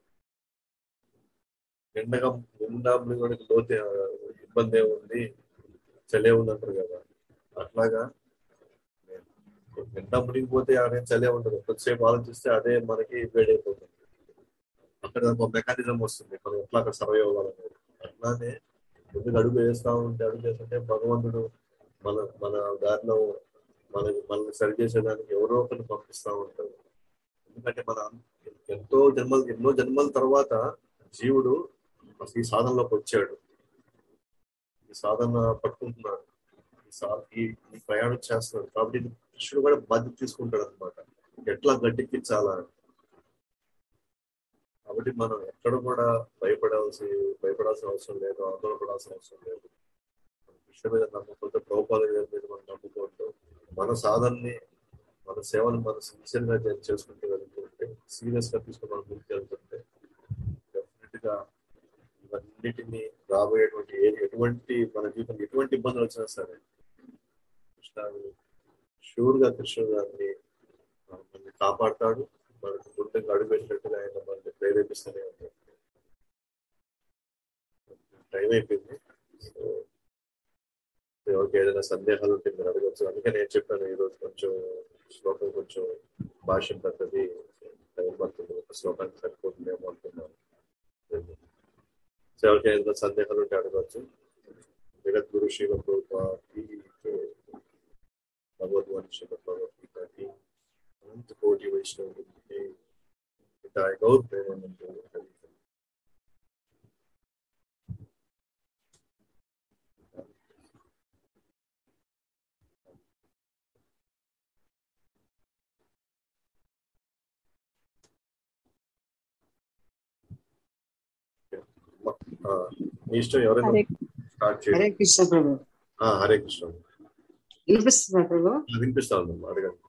నిండగా నిండా మునిగడానికి లోతే ఇబ్బంది ఏముంది చలే ఉంది అంటారు కదా అట్లాగా నిండా మునిగిపోతే ఆడే చలే ఉండదు కొద్దిసేపు ఆలోచిస్తే అదే మనకి వేడైపోతుంది అక్కడ ఒక మెకానిజం వస్తుంది మనం ఎట్లా అక్కడ సర్వే అవ్వాలనేది అట్లానే ముందుకు అడుగు వేస్తా ఉంటే అడుగు చేస్తుంటే భగవంతుడు మన మన దారిలో మన మనల్ని సరి చేసేదానికి ఎవరో ఒకరిని పంపిస్తా ఉంటాడు ఎందుకంటే మన ఎంతో జన్మలు ఎన్నో జన్మల తర్వాత జీవుడు అసలు ఈ సాధనలోకి వచ్చాడు ఈ సాధన పట్టుకుంటున్నాడు ఈ సా ఈ ఈ ప్రయాణం చేస్తున్నాడు కాబట్టి ఇది కృష్ణుడు కూడా బాధ్యత తీసుకుంటాడు అనమాట ఎట్లా గట్టెక్కించాలా అని. కాబట్టి మనం ఎక్కడ కూడా భయపడాల్సి భయపడాల్సిన అవసరం లేదు ఆందోళన పడాల్సిన అవసరం లేదు కృష్ణ మీద నమ్మకంతో ప్రభుపాల మీద మనం నమ్ముకుంటూ మన సాధనని మన సేవను మనం సిన్సియర్ గా చేసుకుంటూ వెళ్తుంటే సీరియస్ గా తీసుకుని మనం ముందుకు వెళ్తుంటే డెఫినెట్ గా ఇవన్నిటిని రాబోయేటువంటి ఏ- ఎటువంటి మన జీవితం ఎటువంటి ఇబ్బందులు వచ్చినా సరే కృష్ణ షూర్ గా కృష్ణుడు గారిని మనల్ని కాపాడతాడు మనకు ముందుగా అడుగు పెట్టినట్టుగా ఆయన మనల్ని ప్రేరేపిస్తూనే ఉంటాడు టైం అయిపోయింది సో ఎవరికి ఏదైనా సందేహాలు ఉంటే మీరు అడగచ్చు అందుకే నేను చెప్పాను ఈరోజు కొంచెం శ్లోకం కొంచెం భాష్యం పెద్దది టైం పడుతుంది ఒక శ్లోకానికి సరిపోతుందేమో అనుకున్నాను సో ఎవరికి ఏదైనా సందేహాలు ఉంటే అడగచ్చు జగద్గురు శివ ప్రభుత్వాకి భగవద్వాన్ శివ భగవద్గీతకి అనంత కోటి వైష్ణవుడికి హితాయ గౌర్ ప్రేమానంద హరి ఆ, మీ ఇష్టం ఎవరైనా హరే స్టార్ట్ హరే చేయండి కృష్ణ ప్రభు ఆ, హరే కృష్ణ వినిపిస్తుందా ప్రభు వినిపిస్తా ఉందమ్మా అడగండి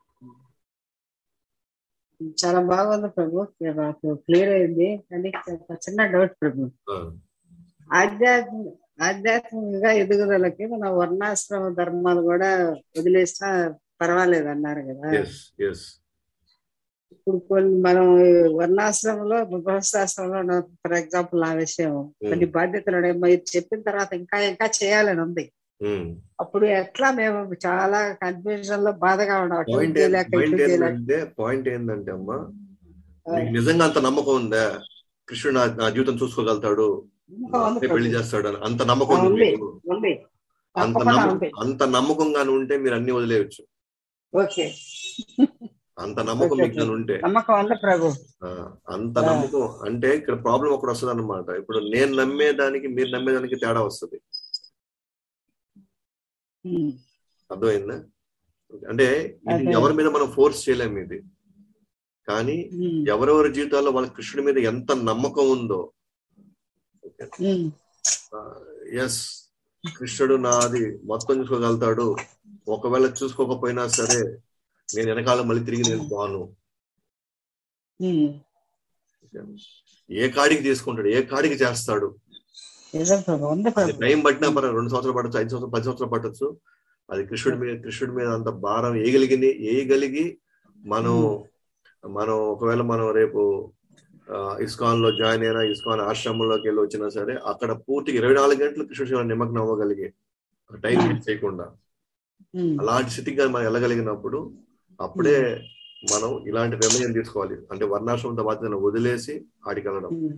చాలా బాగుంది ప్రభు నాకు క్లియర్ అయింది కానీ ఒక చిన్న డౌట్ ప్రభు ఆ, ఆధ్యాత్మ ఆధ్యాత్మికంగా ఎదుగుదలకి మన వర్ణాశ్రమ ధర్మాలు కూడా వదిలేసినా పర్వాలేదు అన్నారు కదా ఎస్ ఎస్ ఇప్పుడు కొన్ని మనం వర్ణాశ్రమంలో గృహస్థాశ్రమంలో ఫర్ ఎగ్జాంపుల్ నా విషయం కొన్ని బాధ్యతలు ఉన్నాయి. మీరు చెప్పిన తర్వాత ఇంకా ఇంకా చేయాలని ఉంది ఉమ్. అప్పుడు ఎట్లా మేము చాలా కన్ఫ్యూజన్ లో బాధగా ఉన్నాం అటు పాయింట్ చేయలేక ఇటు పాయింట్ చేయలేక ఏంటంటే పాయింట్ ఏంటంటే అమ్మా మీకు నిజంగా అంత నమ్మకం ఉందా కృష్ణుడు నా నా జీవితం చూసుకోగలుగుతాడు నమ్మకం ఉంది అంటే పెళ్లి ప్రభు. చేస్తాడు అని అంత నమ్మకం ఆ, ఉంది ఉంది. మీకు ఉంది అంత తప్పకుండా నమ్మకం ఉంది అంత నమ్మకంగానే ఉంటే మీరు అన్ని వదిలేయచ్చు ఓకే అంత నమ్మకం ఓకే, మీకు గాని ఉంటే నమ్మకం ఉంది ప్రభు ఆ, అంత ఆ. నమ్మకం అంటే ఇక్కడ ప్రాబ్లం ఒకటి వస్తుంది అనమాట ఇప్పుడు నేను నమ్మేదానికి మీరు నమ్మేదానికి తేడా వస్తుంది ఉమ్, అర్థమైందా అంటే ఇది అదే. ఎవరి మీద మనం ఫోర్స్ చేయలేము ఇది కానీ ఉమ్, ఎవరెవరి జీవితాల్లో వాళ్ళ కృష్ణుడి మీద ఎంత నమ్మకం ఉందో ఉమ్, ఎస్ కృష్ణుడు నాది మొత్తం చూసుకోగలుగుతాడు ఒకవేళ చూసుకోకపోయినా సరే నేను వెనకాల మళ్ళీ తిరిగి నేను పోను ఉమ్. ఏ కాడికి తీసుకుంటాడు ఏ కాడికి చేస్తాడు నిజం ప్రభు ఉంది అది ప్రభు టైం పట్టినా పర్వాలేదు రెండు సంవత్సరాలు పట్టచ్చు ఐదు సంవత్సరాలు పది సంవత్సరాలు పట్టచ్చు అది కృష్ణుడి మీద కృష్ణుడి మీద అంత భారం వేయగలిగింది వేయగలిగి మనం మనం ఒకవేళ మనం రేపు ఇస్కాన్ లో జాయిన్ అయినా ఇస్కాన్ ఆశ్రమంలోకి వెళ్ళి వచ్చినా సరే అక్కడ పూర్తిగా ఇరవై నాలుగు గంటలు కృష్ణుడి సేవ నిమగ్నం అవ్వగలిగే టైం వేస్ట్ చేయకుండా ఉమ్, అలాంటి స్థితికి కానీ మనం వెళ్ళగలిగినప్పుడు అప్పుడే మనం ఇలాంటి నిర్ణయం తీసుకోవాలి అంటే వర్ణాశ్రమంతో బాధ్యతను వదిలేసి ఆడికి వెళ్ళడం ఉమ్,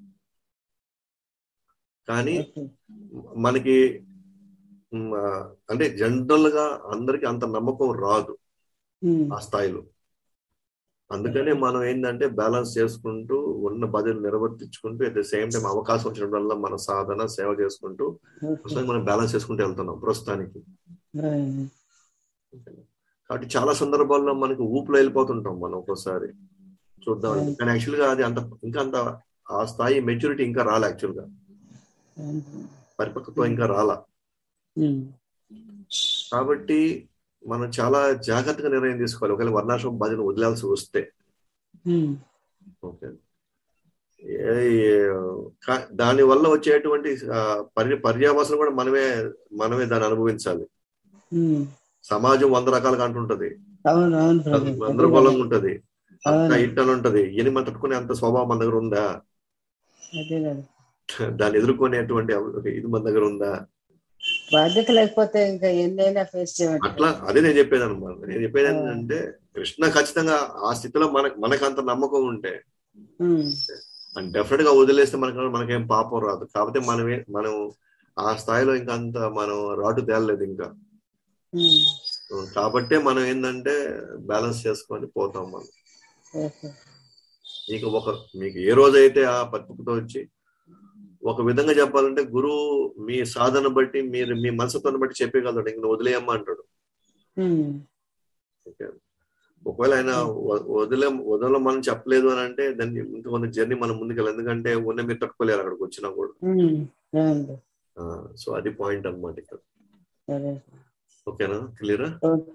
కానీ ఓకే. మనకి మ్, ఆ, అంటే జనరల్ గా అందరికి అంత నమ్మకం రాదు ఉమ్, ఆ స్థాయిలో అందుకనే మనం ఏంటంటే బ్యాలెన్స్ చేసుకుంటూ ఉన్న బాధ్యతలు నిర్వర్తించుకుంటూ అట్ ద సేమ్ టైం అవకాశం వచ్చినప్పుడల్లా మన సాధన సేవ చేసుకుంటూ ప్రస్తుతానికి మనం బ్యాలెన్స్ చేసుకుంటూ వెళ్తున్నాం ప్రస్తుతానికి కాబట్టి చాలా సందర్భాల్లో మనకి ఊపులో వెళ్ళిపోతుంటాం మనం ఒక్కోసారి చూద్దాం కానీ యాక్చువల్ గా అది అంత ఇంకా అంత ఆ స్థాయి మెచ్యూరిటీ ఇంకా రాలే యాక్చువల్ గా పరిపక్వత్వం ఇంకా రాలా కాబట్టి మనం చాలా జాగ్రత్తగా నిర్ణయం తీసుకోవాలి ఒకవేళ వర్ణాశ్రమం బాధ్యత వదిలాల్సి వస్తే ఓకే దాని వల్ల వచ్చేటువంటి పరి పర్యావసనం కూడా మనమే మనమే దాన్ని అనుభవించాలి సమాజం వంద రకాలుగా అంటుంటది గందరగోళంగా ఉంటది అట్లా ఇట్టని ఉంటది ఎని మనం తట్టుకునే అంత స్వభావం మన దగ్గర ఉందా దాన్ని ఎదుర్కొనేటువంటి ఇది మన దగ్గర ఉందా బాధ్యత లేకపోతే ఇంకా ఎన్నైనా ఫేస్ చేయాలి అట్లా అదే నేను చెప్పేది అనమాట నేను చెప్పేది ఏంటంటే కృష్ణ ఖచ్చితంగా ఆ స్థితిలో మనకు మనకు అంత నమ్మకం ఉంటే డెఫినెట్ గా వదిలేస్తే మనకు మనకేం పాపం రాదు కాకపోతే మనమే మనం ఆ స్థాయిలో ఇంకా అంత మనం రాటు తేలలేదు ఇంకా కాబట్టే మనం ఏంటంటే బ్యాలెన్స్ చేసుకొని పోతాం మనం మీకు ఒక మీకు ఏ రోజైతే ఆ పత్రికతో వచ్చి ఒక విధంగా చెప్పాలంటే గురువు మీ సాధన బట్టి మీరు మీ మనసుతో బట్టి చెప్పగలడు ఇంక వదిలేయమ్మా అంటాడు ఒకవేళ ఆయన వదిలే వదలమని చెప్పలేదు అని అంటే దాన్ని ఇంకా కొంత జర్నీ మనం ముందుకెళ్ళాలి ఎందుకంటే ఉన్న మీరు తట్టుకోలేరు అక్కడికి వచ్చినా కూడా సో అది పాయింట్ అనమాట ఇక్కడ ఓకేనా క్లియరా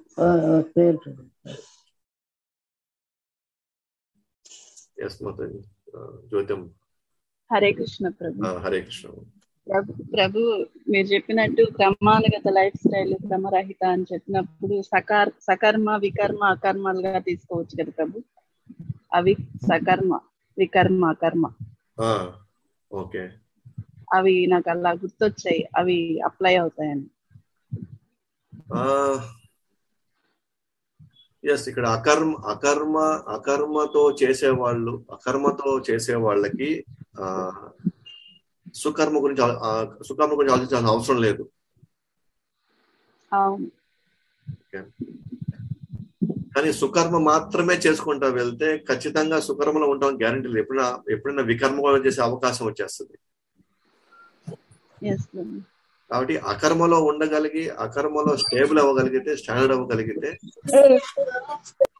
ఎస్ మాతాజీ జ్యోతం హరే కృష్ణ ప్రభు హరే కృష్ణ ప్రభు ప్రభు మీరు చెప్పినట్టు క్రమానుగత లైఫ్ స్టైల్ క్రమరహిత అని చెప్పినప్పుడు సకార్ సకర్మ వికర్మ అకర్మలుగా తీసుకోవచ్చు కదా ప్రభు అవి సకర్మ వికర్మ అకర్మ ఓకే అవి నాకు అలా గుర్తొచ్చాయి అవి అప్లై అవుతాయని ఎస్ ఇక్కడ అకర్మ అకర్మ అకర్మతో చేసేవాళ్ళు అకర్మతో చేసే వాళ్ళకి ఆ సుకర్మ గురించి సుకర్మ గురించి ఆలోచించాల్సిన అవసరం లేదు కానీ సుకర్మ మాత్రమే చేసుకుంటా వెళ్తే ఖచ్చితంగా సుకర్మలో ఉంటాం గ్యారంటీ లేదు ఎప్పుడైనా ఎప్పుడైనా వికర్మ చేసే అవకాశం వచ్చేస్తుంది కాబట్టి అకర్మలో ఉండగలిగి అకర్మలో స్టేబుల్ అవ్వగలిగితే స్టాండర్డ్ అవ్వగలిగితే